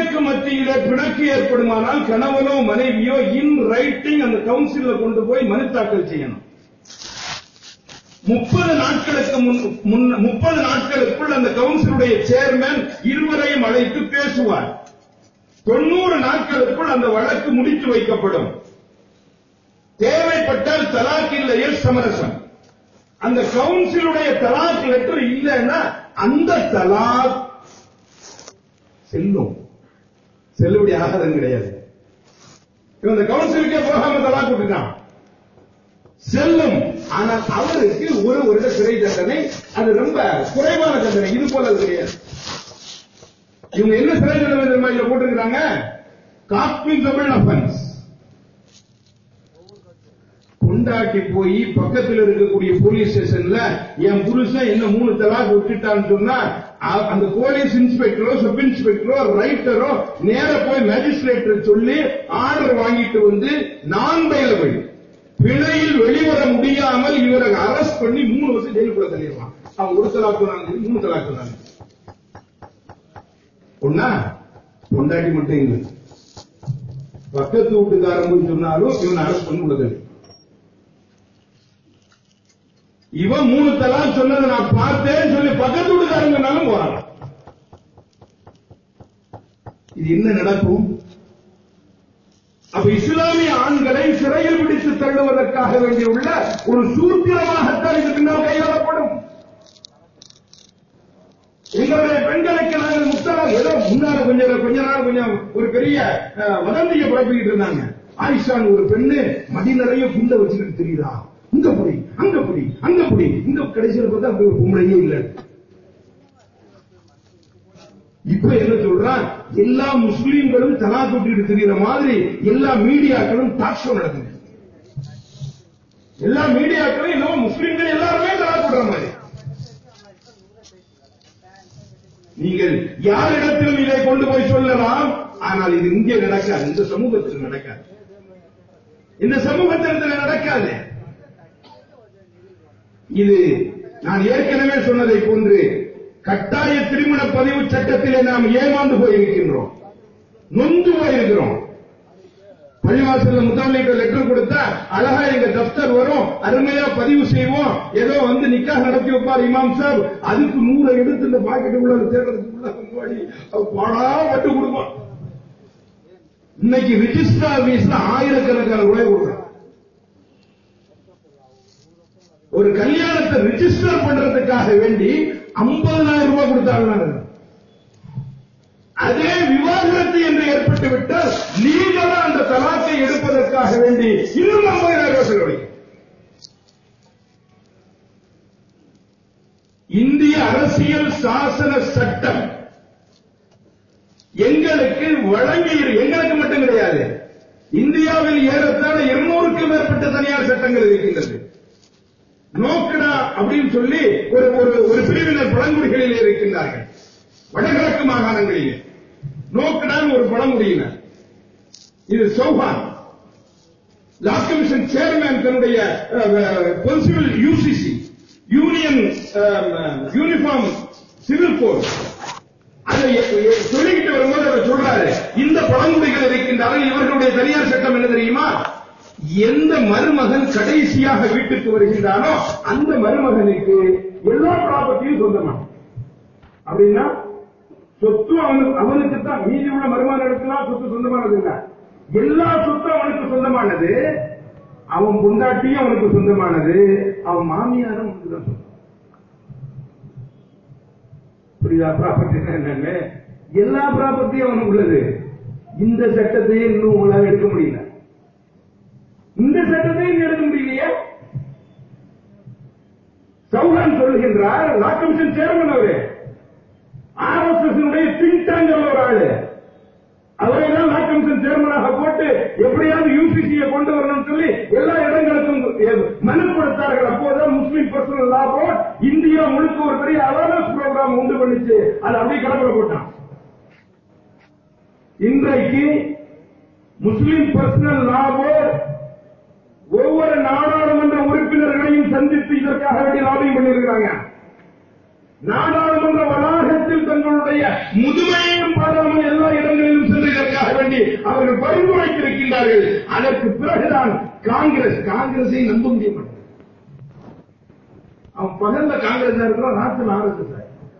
பெண்களுக்கு மத்தியிலே பிணக்கு ஏற்படுமானால் கணவனோ மனைவியோ இன் ரைட்டிங் அந்த கவுன்சில்ல கொண்டு போய் மனு தாக்கல் செய்யணும் முப்பது நாட்களுக்கு முன் முப்பது நாட்களுக்குள் அந்த கவுன்சிலுடைய சேர்மேன் இருவரையும் அழைத்து பேசுவார் தொண்ணூறு நாட்களுக்குள் அந்த வழக்கு முடித்து வைக்கப்படும் தேவைப்பட்டால் தலாக் இல்லையே சமரசம் அந்த கவுன்சிலுடைய தலாக் லெட்டர் இல்லைன்னா அந்த தலாக் செல்லும் செல்லுபடி ஆகாதம் கிடையாது இவன் அந்த கவுன்சிலுக்கே போகாம தலாக் விட்டுட்டான் செல்லும் ஆனால் அவருக்கு ஒரு வருட சிறை தண்டனை அது ரொம்ப குறைவான தண்டனை இது போல அது கிடையாது இவங்க என்ன சிறை தண்டனை தெரியுமா இதுல போட்டிருக்கிறாங்க காஸ்பிங்கபிள் அஃபென்ஸ் கொண்டாட்டி போய் பக்கத்தில் இருக்கக்கூடிய போலீஸ் ஸ்டேஷன்ல என் புருஷன் என்ன மூணு தலாக் விட்டுட்டான்னு சொன்னா அ- அந்த போலீஸ் இன்ஸ்பெக்டரோ சப் இன்ஸ்பெக்டரோ ரைட்டரோ நேர போய் மேஜிஸ்ட்ரேட்டர் சொல்லி ஆர்டர் வாங்கிட்டு வந்து நான் பயிலபிள் பிழையில் வெளிவர முடியாமல் இவரை அரெஸ்ட் பண்ணி மூணு வருஷம் ஜெயிலுக்குள்ள தள்ளிடுவான் அவன் ஒரு தலாக் சொன்னாங்க சரி, மூணு தலாக் சொன்னாங்க ஒன்னா பொண்டாட்டி மட்டும் இல்லை பக்கத்து வீட்டுக்காரன் போய் சொன்னாலும் இவன் அரெஸ்ட் பண்ணி உள்ள தள்ளி இவன் மூணு தலாக் சொன்னதை நான் பார்த்தேன்னு சொல்லி பக்கத்து வீட்டுக்காரங்கனாலும் போறான் இது என்ன நடக்கும் அப்ப இஸ்லாமிய ஆண்களை சிறையில் பிடித்து தள்ளுவதற்காக வேண்டியுள்ள ஒரு சூத்திரமாகத்தான் இது பின்னால் கையாளப்படும் எங்களுடைய பெண்களுக்கு நாங்கள் முத்தலாக ஏதோ முன்னால கொஞ்ச கொஞ்ச நாள் கொஞ்சம் ஒரு பெரிய அஹ், வதந்தியை பரப்பிக்கிட்டு இருந்தாங்க ஆயிஷான் ஒரு பெண்ணு மடி நிறைய குண்ட வச்சுக்கிட்டு தெரியுதா இங்க புடி அங்க புடி அங்க புடி இந்த கடைசியில் பார்த்தா அப்படி ஒரு பொம்பளையே இல்லை இப்ப என்ன சொல்றான் எல்லா முஸ்லீம்களும் தலா தொட்டிட்டு தெரியுற மாதிரி எல்லா மீடியாக்களும் டாக் ஷோ நடக்குது எல்லா மீடியாக்களும் என்னவோ முஸ்லீம்கள் எல்லாருமே தலா போடுற மாதிரி நீங்கள் யாரிடத்திலும் இதை கொண்டு போய் சொல்லலாம் ஆனால் இது இங்கே நடக்காது இந்த சமூகத்தில் நடக்காது இந்த சமூகத்தில் நடக்காது இது நான் ஏற்கனவே சொன்னதை போன்று கட்டாய திருமண பதிவு சட்டத்திலே நாம் ஏமாந்து போயிருக்கின்றோம் நொந்து போயிருக்கிறோம் பள்ளிவாசல்ல முதலீட்டு லெட்டர் கொடுத்தா அழகா எங்க தப்தர் வரும் அருமையா பதிவு செய்வோம் ஏதோ வந்து நிக்கா நடத்தி வைப்பார் இமாம் சார் அதுக்கு நூறை எடுத்து இந்த பாக்கெட்டுக்குள்ள தேடுறதுக்குள்ள முன்னாடி பாடா வட்டு கொடுப்போம் இன்னைக்கு ரிஜிஸ்டர் ஆபீஸ்ல ஆயிரக்கணக்கான ரூபாய் கொடுக்குறோம் ஒரு கல்யாணத்தை ரிஜிஸ்டர் பண்றதுக்காக வேண்டி 50000 ரூபாய் கொடுத்தாங்க அதே விவாகரத்து என்று ஏற்பட்டு விட்டால் லீகலா அந்த தலாக்கை எடுப்பதற்காக வேண்டி இன்னும் 50000 ரூபாய் செலவழிக்கும் இந்திய அரசியல் சாசன சட்டம் எங்களுக்கு வழங்கி எங்களுக்கு மட்டும் கிடையாது இந்தியாவில் ஏறத்தாழ இருநூறுக்கும் மேற்பட்ட தனியார் சட்டங்கள் இருக்கின்றது நோக்கடா அப்படின்னு சொல்லி ஒரு ஒரு ஒரு பிரிவினர் பழங்குடிகளில் இருக்கின்றார்கள் வடகிழக்கு மாகாணங்களிலே நோக்கடான் ஒரு பழங்குடியினர் இது சௌஹான் லா கமிஷன் சேர்மேன் தன்னுடைய பொலிசிபிள் UCC union uniform civil code அதை சொல்லிக்கிட்டு வரும்போது அவர் சொல்றாரு இந்த பழங்குடிகள் இருக்கின்றார்கள் இவர்களுடைய தனியார் சட்டம் என்ன தெரியுமா எந்த மருமகன் கடைசியாக வீட்டுக்கு வருகின்றானோ அந்த மருமகனுக்கு எல்லா ப்ராப்பர்ட்டியும் சொந்தமா அப்படின்னா சொத்து அவனுக்கு அவனுக்கு தான் மீதி உள்ள மருமகன் எடுக்கலாம் சொத்து சொந்தமானது இல்ல எல்லா சொத்தும் அவனுக்கு சொந்தமானது அவன் பொண்டாட்டியும் அவனுக்கு சொந்தமானது அவன் மாமியாரும் அவனுக்கு தான் சொந்தம் புரியுதா ப்ராப்பர்ட்டி என்னன்னு எல்லா ப்ராப்பர்ட்டியும் அவனுக்கு உள்ளது இந்த சட்டத்தையே இன்னும் உங்களால எடுக்க முடியல இந்த சட்டத்தையும் எடுக்க முடியலையே சௌஹான் சொல்லுகின்றார் லா கமிஷன் சேர்மன் அவரு ஆர்எஸ்எஸ் திங்க் டேங்க் ஒரு ஆளு அவரை தான் லா கமிஷன் சேர்மனாக போட்டு எப்படியாவது யூசிசியை கொண்டு வரணும்னு சொல்லி எல்லா இடங்களுக்கும் மனு கொடுத்தார்கள் அப்போதான் Muslim personal law board India முழுக்க ஒரு பெரிய அவேர்னஸ் ப்ரோக்ராம் உண்டு பண்ணிச்சு அது அப்படியே கடப்புல போட்டான் இன்றைக்கு முஸ்லீம் பர்சனல் லா போர்ட் ஒவ்வொரு நாடாளுமன்ற உறுப்பினர்களையும் சந்தித்து இதற்காக வேண்டிய லாபிங் பண்ணியிருக்கிறாங்க நாடாளுமன்ற வளாகத்தில் தங்களுடைய முதுமையையும் பாராமல் எல்லா இடங்களிலும் அவர்கள் பரிந்துரைத்திருக்கின்றார்கள் அதற்கு பிறகுதான் காங்கிரஸ் காங்கிரஸை நம்ப முடிய மாட்டேன் அவன் பகல்ல காங்கிரஸ் இருக்கிறான் ராத்திரி ஆர்எஸ்எஸ்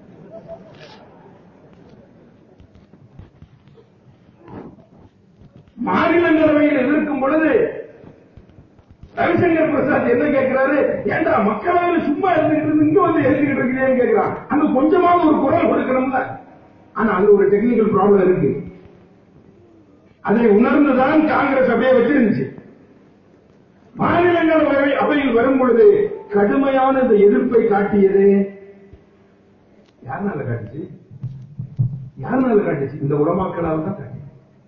மாநிலங்களவையில் எதிர்க்கும் பொழுது ரவிசங்கர் பிரசாத் என்ன கேட்கிறாரு ஏண்டா மக்களவையில் சும்மா இருந்துகிட்டு இருந்து இங்க வந்து எழுதிக்கிட்டு இருக்கிறேன்னு கேட்கிறான் அங்க கொஞ்சமாவது ஒரு குரல் கொடுக்கணும்ல ஆனா அது ஒரு டெக்னிக்கல் ப்ராப்ளம் இருக்கு அதை உணர்ந்துதான் காங்கிரஸ் அப்படியே வச்சிருந்துச்சு மாநிலங்களவை அவையில் வரும் பொழுது கடுமையான இந்த எதிர்ப்பை காட்டியது யாருனால காட்டுச்சு யாருனால காட்டுச்சு இந்த உலமாக்களால் தான் காட்டுச்சு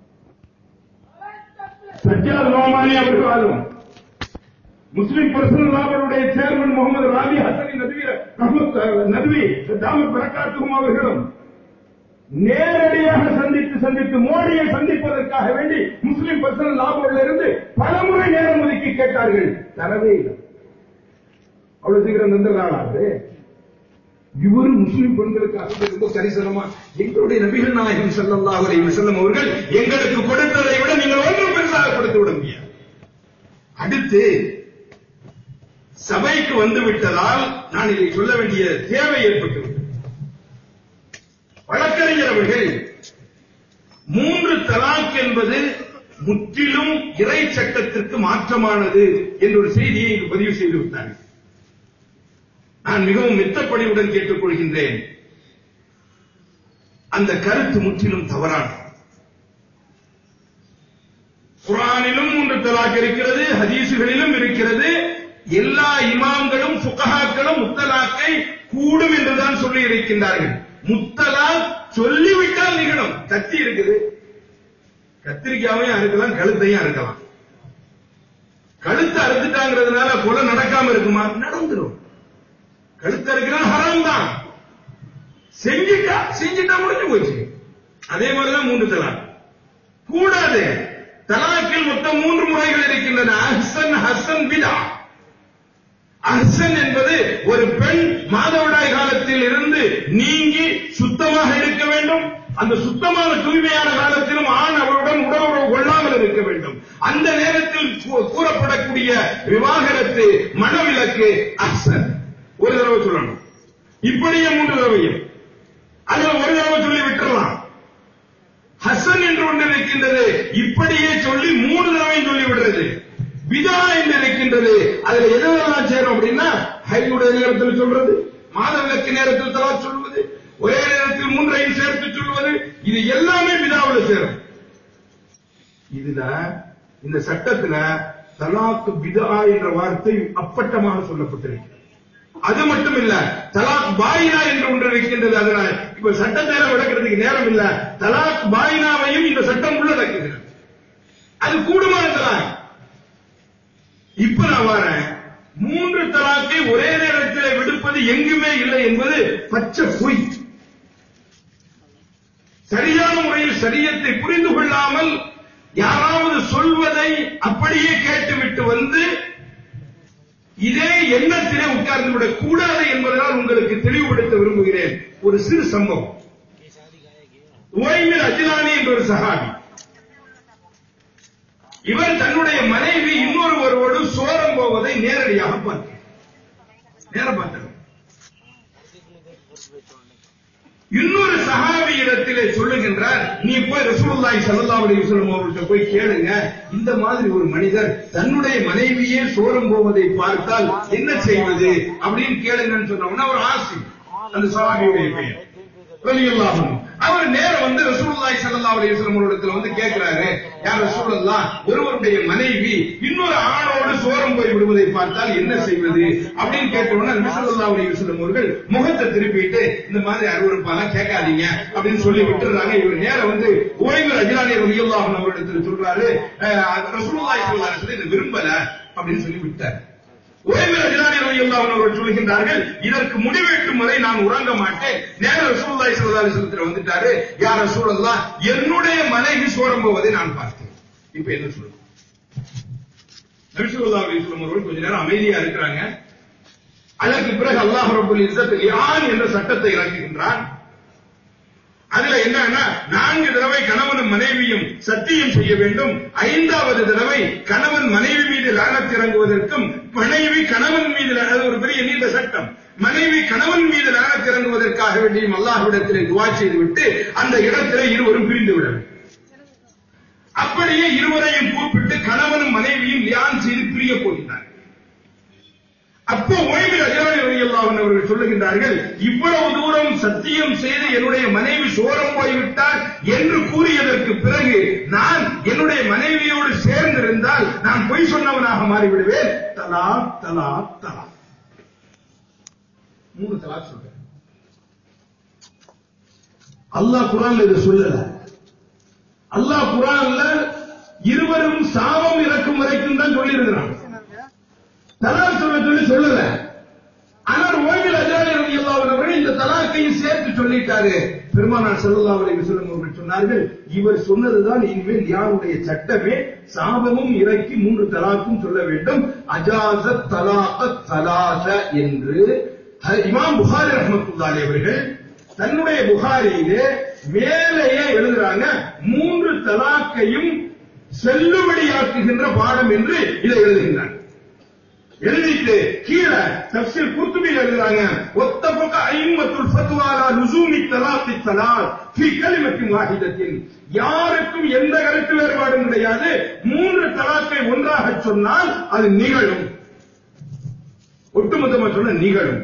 சஜ்ஜாத் நோமானி அவர்களாலும் முஸ்லிம் பர்சனல் அவருடைய சேர்மன் முகமது ராபி ஹசனி நதுவி ரஹ்மத் நதுவி தாமத் பரக்காத்துக்கும் அவர்களும் நேரடியாக சந்தித்து சந்தித்து மோடியை சந்திப்பதற்காக வேண்டி முஸ்லிம் பர்சனல் லாபோர்ல இருந்து பலமுறை நேரம் ஒதுக்கி கேட்டார்கள் தரவே இல்லை அவ்வளவு சீக்கிரம் தந்துடுறாங்க இவரு முஸ்லிம் பெண்களுக்காக ரொம்ப கரிசனமா எங்களுடைய நபிகள் நாயகம் ஸல்லல்லாஹு அலைஹி வஸல்லம் அவர்கள் எங்களுக்கு கொடுத்ததை விட நீங்கள் ஒன்றும் பெருசாக கொடுத்து விட முடியாது அடுத்து சபைக்கு வந்து விட்டதால் நான் இதை சொல்ல வேண்டிய தேவை ஏற்பட்டுவிட்டது வழக்கறிஞர் அவர்கள் மூன்று தலாக் என்பது முற்றிலும் இறை சட்டத்திற்கு மாற்றமானது என்ற ஒரு செய்தியை இங்கு பதிவு செய்து விட்டார்கள் நான் மிகவும் மெத்தப்படியுடன் கேட்டுக்கொள்கின்றேன் அந்த கருத்து முற்றிலும் தவறானது குரானிலும் மூன்று தலாக் இருக்கிறது ஹதீசுகளிலும் இருக்கிறது எல்லா இமாம்களும் புகஹாக்களும் முத்தலாக்கை கூடும் என்றுதான் சொல்லி இருக்கின்றார்கள் முத்தலாக் சொல்லிவிட்டால் நிகழும் கத்தி இருக்குது கத்திரிக்காவையும் அறுக்கலாம் கழுத்தையும் அறுக்கலாம் கழுத்தை அறுத்துட்டாங்கிறதுனால கொலை நடக்காம இருக்குமா நடந்துரும் கழுத்து அறுக்கிறான் ஹராம் தான் செஞ்சிட்டா செஞ்சிட்டா முடிஞ்சு போச்சு அதே மாதிரிதான் மூன்று தலாக் கூடாது தலாக்கில் மொத்தம் மூன்று முறைகள் இருக்கின்றன அஹ்சன் ஹசன் பிதா அஹ்சன் என்பது ஒரு பெண் மாதவிடாய் காலத்தில் இருந்து நீங்கி சுத்தமாக இருக்க வேண்டும் அந்த சுத்தமான தூய்மையான காலத்திலும் ஆண் அவருடன் உடலுறவு கொள்ளாமல் இருக்க வேண்டும் அந்த நேரத்தில் கூ- கூறப்படக்கூடிய விவாகரத்து மனவிலக்கு அஹ்சன் ஒரு தடவை சொல்லணும் இப்படியே மூன்று தடவையும் அதுல ஒரு தடவை சொல்லி விட்டுறலாம் ஹசன் என்று ஒன்று இருக்கின்றது இப்படியே சொல்லி மூணு தடவையும் சொல்லி விடுறது விதா என்று இருக்கின்றது அதுல எதெல்லாம் சேரும் அப்படின்னா ஹைனுடைய நேரத்தில் சொல்றது மாதவிலக்கு நேரத்தில் தலா சொல்வது ஒரே நேரத்தில் மூன்றையும் சேர்த்து சொல்வது இது எல்லாமே விதாவில் சேரும் இதுல இந்த சட்டத்துல தலாக்கு பிதா என்ற வார்த்தை அப்பட்டமாக சொல்லப்பட்டிருக்கிறது அது மட்டும் இல்ல தலாக் பாயினா என்று ஒன்று இருக்கின்றது அதனால இப்ப சட்டத்தை விளக்குறதுக்கு நேரம் இல்ல தலாக் பாயினாவையும் இந்த சட்டம் உள்ளடக்குகிறது அது கூடுமான தலாக் இப்ப நான் வரேன் மூன்று தலாக்கை ஒரே நேரத்தில் விடுப்பது எங்குமே இல்லை என்பது பச்சை பொய் சரியான முறையில் சரியத்தை புரிந்து கொள்ளாமல் யாராவது சொல்வதை அப்படியே கேட்டுவிட்டு வந்து இதே எண்ணத்திலே உட்கார்ந்து விடக் கூடாது என்பதனால் உங்களுக்கு தெளிவுபடுத்த விரும்புகிறேன் ஒரு சிறு சம்பவம் உவைமில் அஜிலானி என்ற ஒரு சஹாபி இவர் தன்னுடைய மனைவி இன்னொருவரோடு சோரம் போவதை நேரடியாக பார்த்தார் நேர பார்த்தார் இன்னொரு சஹாபி இடத்திலே சொல்லுகின்றார் நீ போய் ரசூலுல்லாஹி ஸல்லல்லாஹு அலைஹி வஸல்லம் அவர்கிட்ட போய் கேளுங்க இந்த மாதிரி ஒரு மனிதர் தன்னுடைய மனைவியே சோரம் போவதை பார்த்தால் என்ன செய்வது அப்படின்னு கேளுங்கன்னு சொன்னோம்னா ஒரு ஆசி அந்த சஹாபியுடைய பெயர் ரலியல்லாஹு அன்ஹு. அவர் நேரம் வந்து ரசூலுல்லாஹி ஸல்லல்லாஹு அலைஹி வஸல்லம் அவரிடத்துல வந்து கேட்கிறாரு யார் ரசூலுல்லாஹ் ஒருவருடைய மனைவி இன்னொரு ஆணோடு சோரம் போய் விடுவதை பார்த்தால் என்ன செய்வது அப்படின்னு கேட்ட உடனே நபி ஸல்லல்லாஹு அலைஹி வஸல்லம் அவர்கள் முகத்தை திருப்பிட்டு இந்த மாதிரி அருவருப்பாலாம் கேட்காதீங்க அப்படின்னு சொல்லி விட்டுறாங்க இவர் நேரம் வந்து ஓய்வு அஜிலானி ரலியல்லாஹு அன்ஹு அவரிடத்துல சொல்றாரு அஹ், ரசூலுல்லாஹி ஸல்லல்லாஹு அலைஹி வஸல்லம் இதை விரும்பல அப்படின்னு சொல்லி விட்டார் ஓய்வு அஜிலானி ரலியல்லாஹு அன்ஹு அவர்கள் சொல்கின்றார்கள் இதற்கு முடிவெட்டும் வரை நான் உறங்க மாட்டேன் நேர ரசூலுல்லாஹி ஸல்லல்லாஹு அலைஹி வஸல்லம் வந்துட்டாரு யா ரசூலல்லாஹ் என்னுடைய மனைவி சோரம் போவதை நான் பார்த்தேன் இப்ப என்ன சொல்லுங்க நபி ஸல்லல்லாஹு அலைஹி வஸல்லம் அவர்கள் கொஞ்ச நேரம் அமைதியா இருக்கிறாங்க அதற்கு பிறகு அல்லாஹ் ரப்பல் இஸ்ஸத் லிஆன் என்ற சட்டத்தை இறக்குகின்றான் அதுல என்னன்னா நான்கு தடவை கணவனும் மனைவியும் சத்தியம் செய்ய வேண்டும் ஐந்தாவது தடவை கணவன் மனைவி மீது லானத் இறங்குவதற்கும் மனைவி கணவன் மீது லா- அது ஒரு பெரிய நீண்ட சட்டம் மனைவி கணவன் மீது லானத் இறங்குவதற்காக வேண்டியும் அல்லாஹ்விடத்திலே துவா செய்துவிட்டு அந்த இடத்திலே இருவரும் பிரிந்து விட வேண்டும் அப்படியே இருவரையும் கூப்பிட்டு கணவனும் மனைவியும் லியான் செய்து பிரிய போகிறார் அப்போ ஓய்வில் அஜராணி ரலியல்லாஹு அவர்கள் சொல்லுகின்றார்கள் இவ்வளவு தூரம் சத்தியம் செய்து என்னுடைய மனைவி சோரம் போய்விட்டால் என்று கூறியதற்கு பிறகு நான் என்னுடைய மனைவியோடு சேர்ந்திருந்தால் நான் பொய் சொன்னவனாக மாறிவிடுவேன் தலா தலா தலா மூணு தலா சொல்றேன் அல்லாஹ் குரான்ல இதை சொல்லல அல்லாஹ் குரான்ல இருவரும் சாபம் இறக்கும் வரைக்கும் தான் சொல்லியிருக்கிறான் தலாக் சொல்ல சொல்லி சொல்லல ஆனால் ஓய்வில் அஜாரி ரவி அவர்கள் இந்த தலாக்கையும் சேர்த்து சொல்லிட்டாரு பெருமானார் ஸல்லல்லாஹு அலைஹி வஸல்லம் அவர்கள் சொன்னார்கள் இவர் சொன்னதுதான் இனிமேல் யாருடைய சட்டமே சாபமும் இறக்கி மூன்று தலாக்கும் சொல்ல வேண்டும் அஜாச தலாக தலாச என்று ஹ- இமாம் புகாரி ரஹ்மத்துல்லாஹி அவர்கள் தன்னுடைய புகாரியிலே மேலேயே எழுதுறாங்க மூன்று தலாக்கையும் செல்லுபடியாக்குகின்ற பாடம் என்று இதை எழுதுகின்றார் எழுதிட்டு கீழே தப்சீர் குர்துபியில் எழுதுறாங்க ஒத்தபக ஐம்மத்துல் ஃபத்வாலா லுசூமி தலாத்தி தலால் ஃபி கலிமத்தின் வாஹிதத்தின் யாருக்கும் எந்த கருத்து வேறுபாடும் கிடையாது மூன்று தலாக்கை ஒன்றாக சொன்னால் அது நிகழும் ஒட்டுமொத்தமா சொன்ன நிகழும்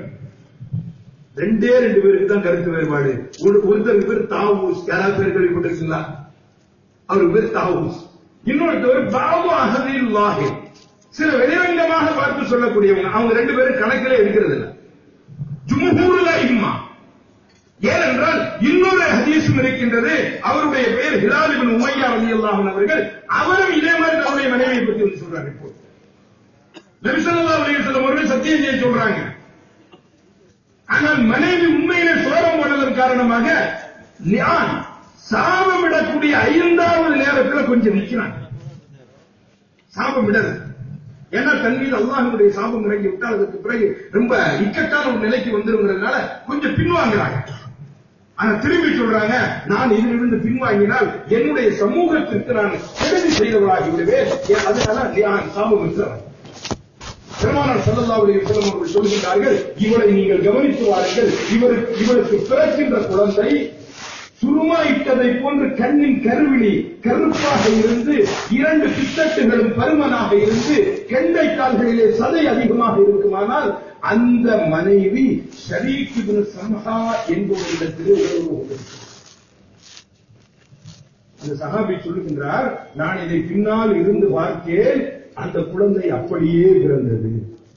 ரெண்டே ரெண்டு பேருக்கு தான் கருத்து வேறுபாடு ஒரு- ஒருத்தருக்கு பேர் தாவூஸ் யாராவது பேர் கேள்விப்பட்டிருக்கீங்களா அவருக்கு பேர் தாவூஸ் இன்னொருத்தவர் பாபு அகதில் லாஹிர் சில வெளிரங்கமாக பார்த்து சொல்லக்கூடியவங்க அவங்க ரெண்டு பேரும் கணக்கிலே இருக்கிறது இல்ல ஜும்ஹூருல இம்மா ஏனென்றால் இன்னொரு ஹதீஸும் இருக்கின்றது அவருடைய பெயர் ஹிலால் இப்னு உமையா ரலியல்லாஹு அன்ஹு அவர்கள் அவரும் இதே மாதிரி அவருடைய மனைவியை பத்தி வந்து சொல்றாங்க இப்போ நபி ஸல்லல்லாஹு அலைஹி வஸல்லம் அவர்கள் சத்தியம் செய்ய சொல்றாங்க ஆனால் மனைவி உண்மையிலே சோரம் போனதன் காரணமாக நான் சாபமிடக்கூடிய ஐந்தாவது நேரத்தில் கொஞ்சம் நிக்கிறாங்க சாபம் விடல ஏன்னா தன் மீது அல்லாஹ்வுடைய சாபம் இறங்கி விட்டால் அதுக்கு பிறகு ரொம்ப இக்கட்டான ஒரு நிலைக்கு வந்துருங்கிறதுனால கொஞ்சம் பின்வாங்குறாங்க ஆனா திரும்பி சொல்றாங்க நான் இதிலிருந்து பின்வாங்கினால் என்னுடைய சமூகத்திற்கு நான் கெடுதி செய்தவராகி விடுவேன் ஏன் அதனால நான் சாபம் இருக்கிறவன் பெருமானார் ஸல்லல்லாஹு அலைஹி வஸல்லம் அவர்கள் சொல்கின்றார்கள் இவரை நீங்கள் கவனித்து வாருங்கள் இவருக்கு இவருக்கு பிறக்கின்ற குழந்தை சுருமா இட்டதை போன்று கண்ணின் கருவிழி கருப்பாக இருந்து இரண்டு பித்தட்டுகளும் பருமனாக இருந்து கெண்டை கால்களிலே சதை அதிகமாக இருக்குமானால் அந்த மனைவி ஷரீக் இப்னு சம்ஹா என்பவரிடத்திலே உறவு கொண்டிருக்கிறார் அந்த சஹாபி சொல்லுகின்றார் நான் இதை பின்னால் இருந்து பார்த்தேன் அந்த குழந்தை அப்படியே பிறந்தது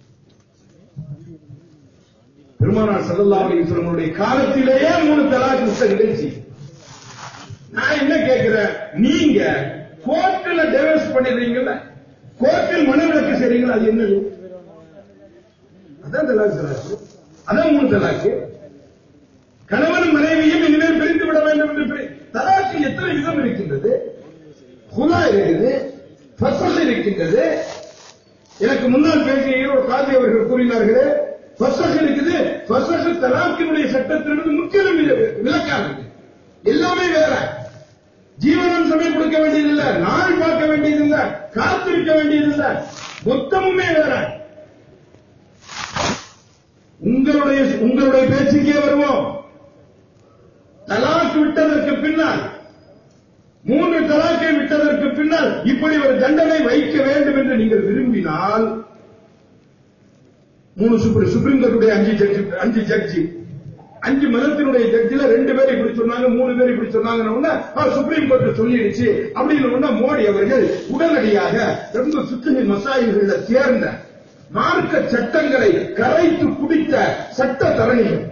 பெருமானார் ஸல்லல்லாஹு அலைஹி வஸல்லமுடைய காலத்திலேயே மூணு தலாக் விட்ட நிகழ்ச்சி நான் என்ன கேட்கிறேன் நீங்க கோர்ட்ல டிவோர்ஸ் பண்ணிடுறீங்கல்ல கோர்ட்டில் மனு விலக்கு செய்றீங்களா அது என்னது அதான் தலாக் தலாக்கு அதான் மூணு தலாக்கு கணவன் மனைவியும் இனிமேல் பிரிந்து விட வேண்டும் என்று பிரி- தலாக்கு எத்தனை விதம் இருக்கின்றது ஹுலா இருக்குது ஃபஸ்ல் இருக்கின்றது எனக்கு முன்னால் பேசிய ஈரோடு காதி அவர்கள் கூறினார்களே ஃபஸ்ல் இருக்குது ஃபஸ்ல் தலாக்கினுடைய சட்டத்திலிருந்து முற்றிலும் வி- விலக்கானது எல்லாமே வேற ஜீவனம் சமயம் கொடுக்க வேண்டியதில்லை நாள் பார்க்க வேண்டியதில்லை காத்திருக்க வேண்டியதில்லை மொத்தமுமே வேற உங்களுடைய உங்களுடைய பேச்சுக்கே வருவோம் தலாக் விட்டதற்கு பின்னால் மூன்று தலாக்கை விட்டதற்கு பின்னால் இப்படி ஒரு தண்டனை வைக்க வேண்டும் என்று நீங்கள் விரும்பினால் மூணு சுப்ரீம் சுப்ரீம் கோர்ட்டுடைய அஞ்சு ஜட்ஜி அஞ்சு ஜட்ஜி அஞ்சு மதத்தினுடைய ஜட்ஜில ரெண்டு பேர் இப்படி சொன்னாங்க மூணு பேர் இப்படி சொன்னாங்கன்னு உடனே, ஆ, சுப்ரீம் கோர்ட் சொல்லிடுச்சு அப்படின்னு உடனே மோடி அவர்கள் உடனடியாக ரொம்ப சுத்தகை மசாயில்கள சேர்ந்த மார்க்க சட்டங்களை கரைத்து குடித்த சட்ட தரணிகள்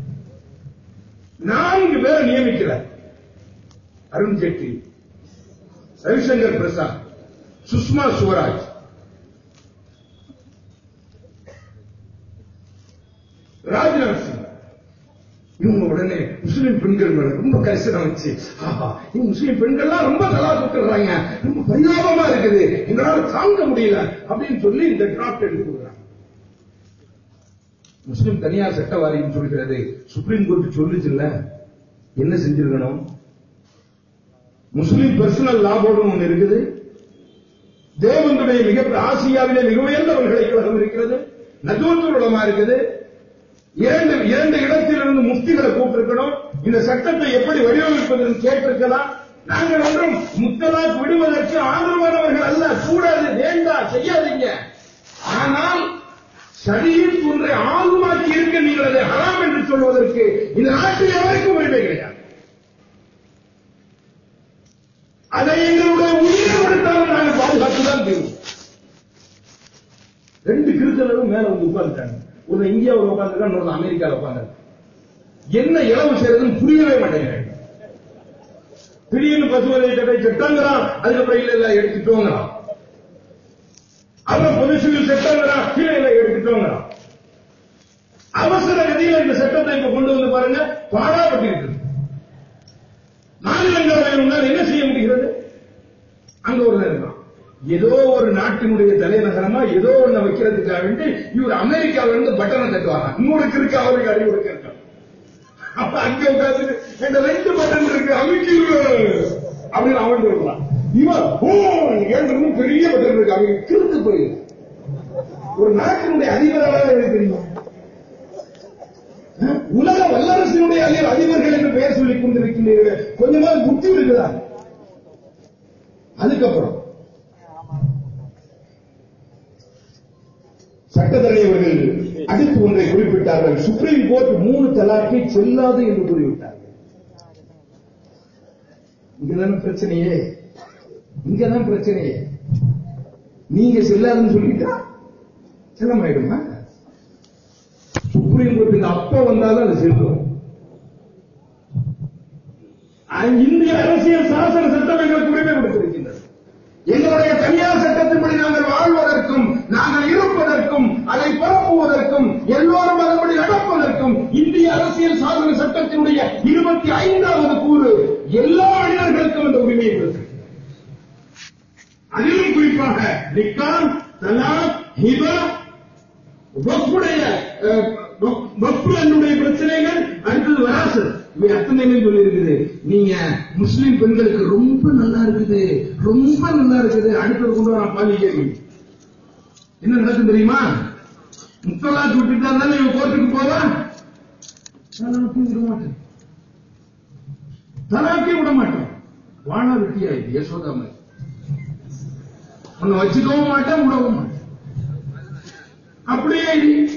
நான்கு பேரை நியமிக்கிறார் அருண் ஜேட்லி ரவிசங்கர் பிரசாத் சுஷ்மா சுவராஜ் ராஜ்நாத் சிங் இவங்க உடனே முஸ்லிம் பெண்கள் மேல ரொம்ப கரிசனம் வச்சு ஆஹா இவங்க முஸ்லிம் பெண்கள்லாம் ரொம்ப தலா கொடுத்துறாங்க ரொம்ப பரிதாபமா இருக்குது எங்களால தாங்க முடியல அப்படின்னு சொல்லி இந்த டிராப்ட் எடுத்து கொடுக்குறாங்க முஸ்லிம் தனியார் சட்ட வாரியம் சொல்கிறது சுப்ரீம் கோர்ட் சொல்லுச்சுல்ல என்ன செஞ்சிருக்கணும் முஸ்லிம் பர்சனல் லா போர்டு ஒன்று இருக்குது தேவனுடைய மிக ஆசியாவிலே மிக உயர்ந்த பல்கலைக்கழகம் இருக்கிறது நஜூத்துல் உலமா இருக்குது இரண்டு இரண்டு இடத்திலிருந்து முஃப்திகளை கூப்பிட்டிருக்கணும் இந்த சட்டத்தை எப்படி வடிவமைப்பது கேட்டிருக்கலாம் நாங்கள் ஒன்றும் முத்தலாக் விடுவதற்கு ஆதரவானவர்கள் அல்ல கூடாது வேண்டாம் செய்யாதீங்க ஆனால் சதியின் ஒன்றை ஆர்வமாக்கி இருக்க நீங்கள் அதை ஹராம் என்று சொல்வதற்கு இந்த நாட்டில் எவருக்கும் உரிமை கிடையாது அதை எங்களுடைய உயிரை கொடுத்தாலும் நாங்கள் பாதுகாத்து தான் தீர்வோம் ரெண்டு கிறிஸ்தவரும் மேல வந்து உட்கார்ந்துட்டாங்க ஒன்னு இந்தியாவில் உட்கார்ந்துருக்காங்க இன்னொரு அமெரிக்காவில் உட்கார்ந்து என்ன இளவு செய்யறதுன்னு புரியவே மாட்டேங்கிறாங்க திடீர்னு பசுவதை சட்டை சட்டங்கிறான் அதுக்கப்புறம் இல்ல இல்ல எடுத்துட்டோங்கிறான் அப்புறம் பொது சிவில் சட்டங்கிறான் கீழே இல்ல எடுத்துட்டோங்கிறான் அவசர கதியில இந்த சட்டத்தை இப்ப கொண்டு வந்து பாருங்க பாடாப்பட்டு இருக்கு மாநிலங்களவை முன்னால் என்ன செய்ய முடிகிறது அங்க ஒரு இருக்கான் ஏதோ ஒரு நாட்டினுடைய தலைநகரமா ஏதோ ஒண்ணு வைக்கிறதுக்காக வேண்டி இவர் அமெரிக்காவில இருந்து பட்டனை தட்டுவாங்க இன்னொருக்கு இருக்கு அவருக்கு அடி கொடுக்க இருக்கான் அப்ப அங்க உட்கார்ந்து இந்த ரெண்டு பட்டன் இருக்கு அமைக்கு அப்படின்னு அவன் சொல்றான் இவன் ஓ ஏழு பெரிய பட்டன் இருக்கு அவங்க கிறுத்து போயிரு ஒரு நாட்டினுடைய அதிபராக எனக்கு தெரியும் அஹ், உலக வல்லரசினுடைய அதிபர் அதிபர்கள் என்று பெயர் சொல்லிக் கொண்டிருக்கின்றீர்கள் கொஞ்சமாவது புத்தி இருக்குதா அதுக்கப்புறம் சட்டத்தரணி அவர்கள் அடுத்து ஒன்றை குறிப்பிட்டார்கள் சுப்ரீம் கோர்ட் மூணு தலாக்கை செல்லாது என்று கூறிவிட்டார்கள் இங்கதானே பிரச்சனையே இங்கதான் பிரச்சனையே நீங்க செல்லாதுன்னு சொல்லிட்டா செல்லமாயிடுமா சுப்ரீம் கோர்ட்டுக்கு அப்ப வந்தாலும் அது செல்லும் அஹ் இந்திய அரசியல் சாசன சட்டம் எங்களுக்கு உரிமை கொடுத்திருக்கின்றது எங்களுடைய தனியார் சட்டத்தின்படி நாங்கள் வாழ்வதற்கும் நாங்கள் இருப்பதற்கும் அதை பரப்புவதற்கும் எல்லோரும் அதன்படி நடப்பதற்கும் இந்திய அரசியல் சாசன சட்டத்தினுடைய இருபத்தி ஐந்தாவது கூறு எல்லா மனிதர்களுக்கும் அந்த உரிமையை கொடுத்திருக்கிறது அதிலும் குறிப்பாக நிக்காம் தலாக் ஹிபா வக்ஃபுடைய அஹ், வக்- வக்ஃபு என்னுடைய பிரச்சனைகள் அடுத்தது வராசு இவை அத்தனையுமே சொல்லி இருக்குது நீங்க முஸ்லிம் பெண்களுக்கு ரொம்ப நல்லா இருக்குது ரொம்ப நல்லா இருக்குது அடுத்தது கொண்டு வர பாலி கேள்வி என்ன நடக்கும் தெரியுமா முத்தலாக்கு விட்டுட்டா தானே இவன் கோர்ட்டுக்கு போவா தலாக்கே விட மாட்டேன் தலாக்கே விட மாட்டேன் வாழா வெட்டியா இது யசோதா மாதிரி உன்னை வச்சுக்கவும் மாட்டேன் விடவும் மாட்டேன் அப்படியே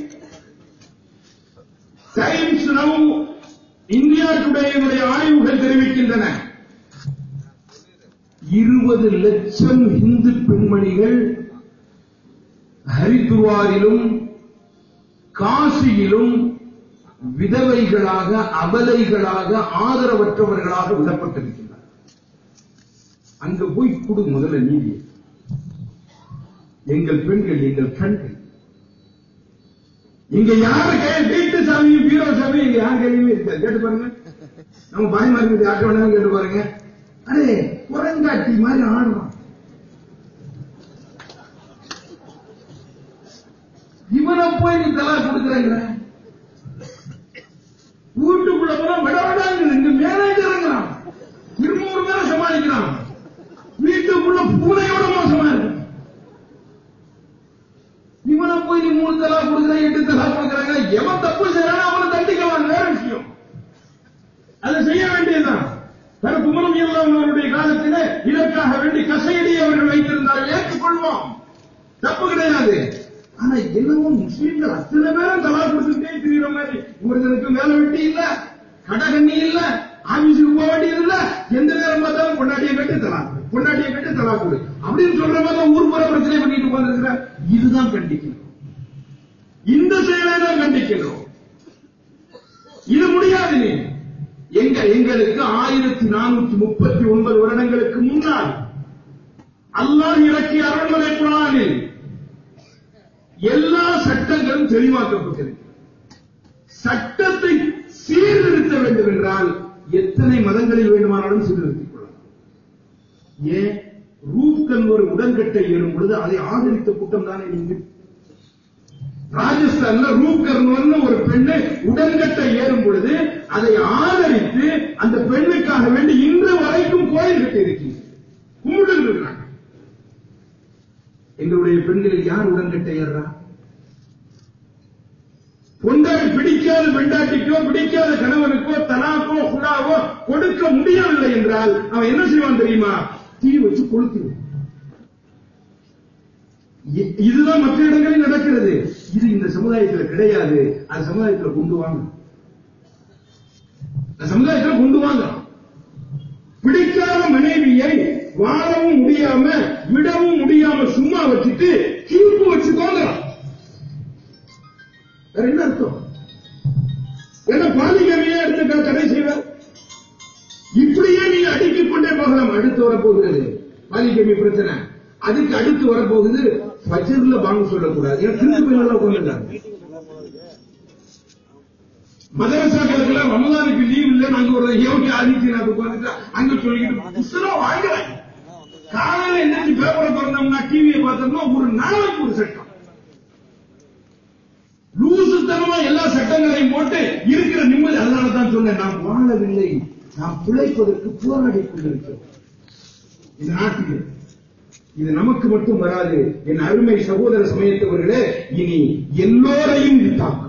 டைம்ஸ் நவ் இந்தியா டுடேயுடைய ஆய்வுகள் தெரிவிக்கின்றன இருபது லட்சம் இந்து பெண்மணிகள் ஹரித்துவாரிலும் காசியிலும் விதவைகளாக அபலைகளாக ஆதரவற்றவர்களாக விடப்பட்டிருக்கின்றனர் அங்க போய் கொடு முதல்ல நீதி எங்கள் பெண்கள் எங்கள் கண்கள் இங்க யாரு கை வீட்டு சாமியும் பீரோ சாமியும் இங்க யார் கையிலுமே இருக்காது கேட்டு பாருங்க நம்ம பாய்மாரி யார்ட்ட வேணாலும் கேட்டு பாருங்க அரே குரங்காட்டி மாதிரி ஆடுறான் இவனை போய் நீ தலா கொடுக்குறேங்கிற வீட்டுக்குள்ள போனா விட விடாங்க இங்க மேனேஜருங்கிறான் இருநூறு பேரை சமாளிக்கிறான் வீட்டுக்குள்ள பூனையோட மோசமா இருக்கு இவனை போய் நீ மூணு தலா கொடுக்குற எட்டு தலா கொடுக்குறாங்க எவன் தப்பு செய்யறானோ அவனை தண்டிக்கலாம் வேற விஷயம் அதை செய்ய வேண்டியதுதான் தர குமரம் அவருடைய காலத்தில் இதற்காக வேண்டி கசையடி அவர்கள் வைத்திருந்தார்கள் ஏற்றுக்கொள்வோம் தப்பு கிடையாது ஆனா என்னவோ முஸ்லீம்கள் அத்தனை பேரும் தலா கொடுத்துட்டே திரிகிற மாதிரி இவர்களுக்கு வேலை வெட்டி இல்ல கடகண்ணி இல்ல ஆபீஸுக்கு போக வேண்டியது இல்ல எந்த நேரம் பார்த்தாலும் பொண்டாட்டியை கட்டி தலா கொடு பொண்டாட்டியை கட்டி தலா கொடு அப்படின்னு சொல்ற மாதிரி ஊர் புற பிரச்சனை பண்ணிட்டு உட்கார்ந்துருக்கிற இதுதான் கண்டிக்கணும் இந்த செயலை தான் கண்டிக்கணும் இது முடியாது நீ எங்க எங்களுக்கு ஆயிரத்தி நானூத்தி முப்பத்தி ஒன்பது வருடங்களுக்கு முன்னால் அல்லாஹ் இறக்கிய அரண்மனை குரானில் எல்லா சட்டங்களும் தெளிவாக்கப்பட்டிருக்கிறது சட்டத்தை சீர்திருத்த வேண்டும் என்றால் எத்தனை மதங்களில் வேண்டுமானாலும் சீர்திருத்திக் கொள்ளலாம் ஏன் ரூப் ஒரு உடன்கட்டை ஏறும் பொழுது அதை ஆதரித்த கூட்டம் தானே நீங்கள் ராஜஸ்தான் ஆப்கானிஸ்தான்ல ரூப்கர்னு ஒரு பெண்ணு உடன்கட்டை ஏறும் பொழுது அதை ஆதரித்து அந்த பெண்ணுக்காக வேண்டி இன்று வரைக்கும் கோயில் கட்டி இருக்கீங்க கும்பிட்டு இருக்கிறாங்க எங்களுடைய பெண்களில் யார் உடன்கட்டை ஏறுறா பொண்டாட்டி பிடிக்காத பெண்டாட்டிக்கோ பிடிக்காத கணவனுக்கோ தலாக்கோ குடாவோ கொடுக்க முடியவில்லை என்றால் அவன் என்ன செய்வான் தெரியுமா தீ வச்சு கொளுத்துவான் இ- இதுதான் மற்ற இடங்களில் நடக்கிறது இது இந்த சமுதாயத்தில் கிடையாது அந்த சமுதாயத்தில் கொண்டு வாங்க அந்த சமுதாயத்தில் கொண்டு வாங்க பிடிக்காத மனைவியை வாழவும் முடியாம விடவும் முடியாம சும்மா வச்சுட்டு கீழ்ப்பு வச்சுக்கோங்க வேற என்ன அர்த்தம் என்ன பாலிகமையே எடுத்து க- தடை செய்வார் இப்படியே நீங்க அடுக்கிக் கொண்டே போகலாம் அடுத்து வரப்போகிறது பாலிகமி பிரச்சனை அதுக்கு அடுத்து வரப்போகுது ஃபஜ்ர்ல பாங்க சொல்லக்கூடாது ஏன்னா திருட்டு போய் நல்லா உட்காந்துருக்காங்க மதரசாக்களுக்குள்ள ரமலானுக்கு லீவ் இல்ல நாங்க ஒரு யோகி ஆதித்யநாத் உட்காந்துட்டு அங்க சொல்லிக்கிட்டு புஸ்தகம் வாங்குறாங்க காலையில எந்திரிச்சு பேப்பரை திறந்தோம்னா டிவியை பார்த்தோம்னா ஒரு நாளைக்கு ஒரு சட்டம் லூசுத்தனமா எல்லா சட்டங்களையும் போட்டு இருக்கிற நிம்மதி அதனால தான் சொன்னேன் நாம் வாழவில்லை நாம் பிழைப்பதற்கு போராடி கொண்டிருக்கிறோம் இந்த நாட்டில் இது நமக்கு மட்டும் வராது என் அருமை சகோதர சமயத்தவர்களே இனி எல்லோரையும் இது தாக்கும்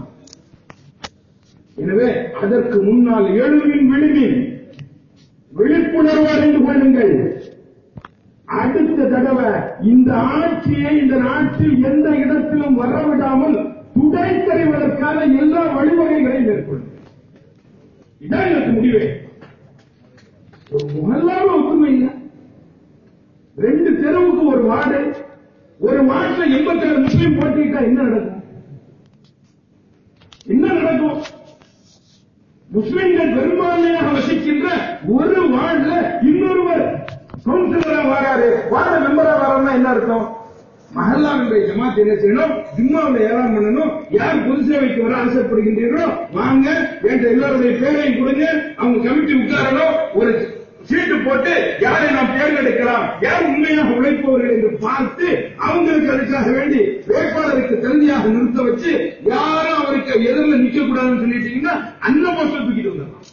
எனவே அதற்கு முன்னால் எழுவின் விழுவின் விழிப்புணர்வு அறிந்து கொள்ளுங்கள் அடுத்த தடவை இந்த ஆட்சியை இந்த நாட்டில் எந்த இடத்திலும் வரவிடாமல் துடைத்தறிவதற்கான எல்லா வழிவகைகளையும் மேற்கொள்ளும் இதான் எனக்கு முடிவே ஒரு முகல்லாம ஒற்றுமை இல்லை ரெண்டு தெருவுக்கு ஒரு வார்டு ஒரு வார்டுல எண்பத்தி ஏழு முஸ்லீம் போட்டிட்டா என்ன நடக்கும் என்ன நடக்கும் முஸ்லிம்கள் பெரும்பான்மையாக வசிக்கின்ற ஒரு வார்டுல இன்னொருவர் கவுன்சிலரா வராரு வார்டு மெம்பரா வராருன்னா என்ன அர்த்தம் மஹல்லாவுடைய ஜமாத் என்ன செய்யணும் ஜும்மாவில் ஏலாம் பண்ணணும் யார் பொது சேவைக்கு வர ஆசைப்படுகின்றீர்களோ வாங்க என்ற எல்லாருடைய பேரையும் கொடுங்க அவங்க கமிட்டி உட்காரணும் ஒரு சீட்டு போட்டு யாரை நாம் தேர்ந்தெடுக்கலாம் யார் உண்மையாக உழைப்பவர்கள் என்று பார்த்து அவங்களுக்கு அதுக்காக வேண்டி வேட்பாளருக்கு தகுதியாக நிறுத்த வச்சு யாரும் அவருக்கு எதிரில் நிக்க கூடாதுன்னு சொல்லிட்டீங்கன்னா அந்த போஸ்டர் தூக்கிட்டு வந்துடலாம்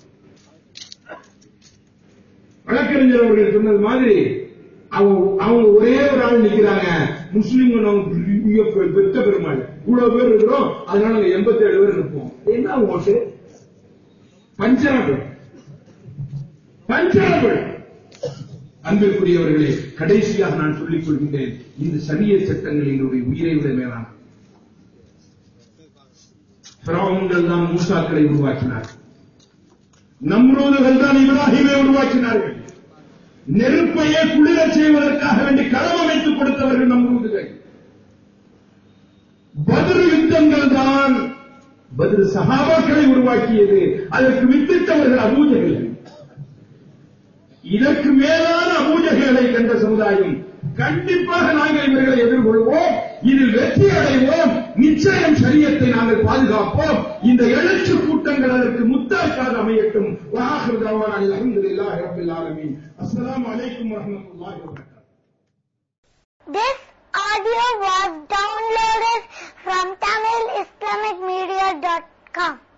வழக்கறிஞர் அவர்கள் சொன்னது மாதிரி அவங்க அவங்க ஒரே ஒரு ஆள் நிக்கிறாங்க முஸ்லீம்கள் அவங்க பெரிய பெ- பெத்த பெருமாள் இவ்வளவு பேர் இருக்கிறோம் அதனால நாங்க எண்பத்தி ஏழு பேர் இருப்போம் என்ன ஓட்டு பஞ்சாபம் பஞ்சாபம் அன்பிற்குரியவர்களே கடைசியாக நான் சொல்லிக் கொள்கின்றேன் இந்த சரிய சட்டங்கள் எங்களுடைய உயிரை விட மேலான பிராவுன்கள் தான் மூசாக்களை உருவாக்கினார் நம்ரூதுகள் தான் இப்ராஹிமை உருவாக்கினார்கள் நெருப்பையே குளிரச் செய்வதற்காக வேண்டி களம் அமைத்துக் கொடுத்தவர்கள் நம்ரூதுகள் பதில் யுத்தங்கள் தான் பதில் சகாபாக்களை உருவாக்கியது அதற்கு வித்திட்டவர்கள் அபூஜர்கள் இதற்கு மேலான அபூஜகளை கண்ட சமுதாயம் கண்டிப்பாக நாங்கள் இவர்களை எதிர்கொள்வோம் இதில் வெற்றி அடைவோம் நிச்சயம் சரியத்தை நாங்கள் பாதுகாப்போம் இந்த எழுச்சி கூட்டங்கள் அதற்கு முத்தாக்காக அமையட்டும் வாஹிர் தவானா அல்ஹம்துலில்லாஹி ரப்பில் ஆலமீன் அஸ்ஸலாமு அலைக்கும் வரஹ்மத்துல்லாஹி வபரகாத்துஹு This audio was downloaded from TamilIslamicMedia.com.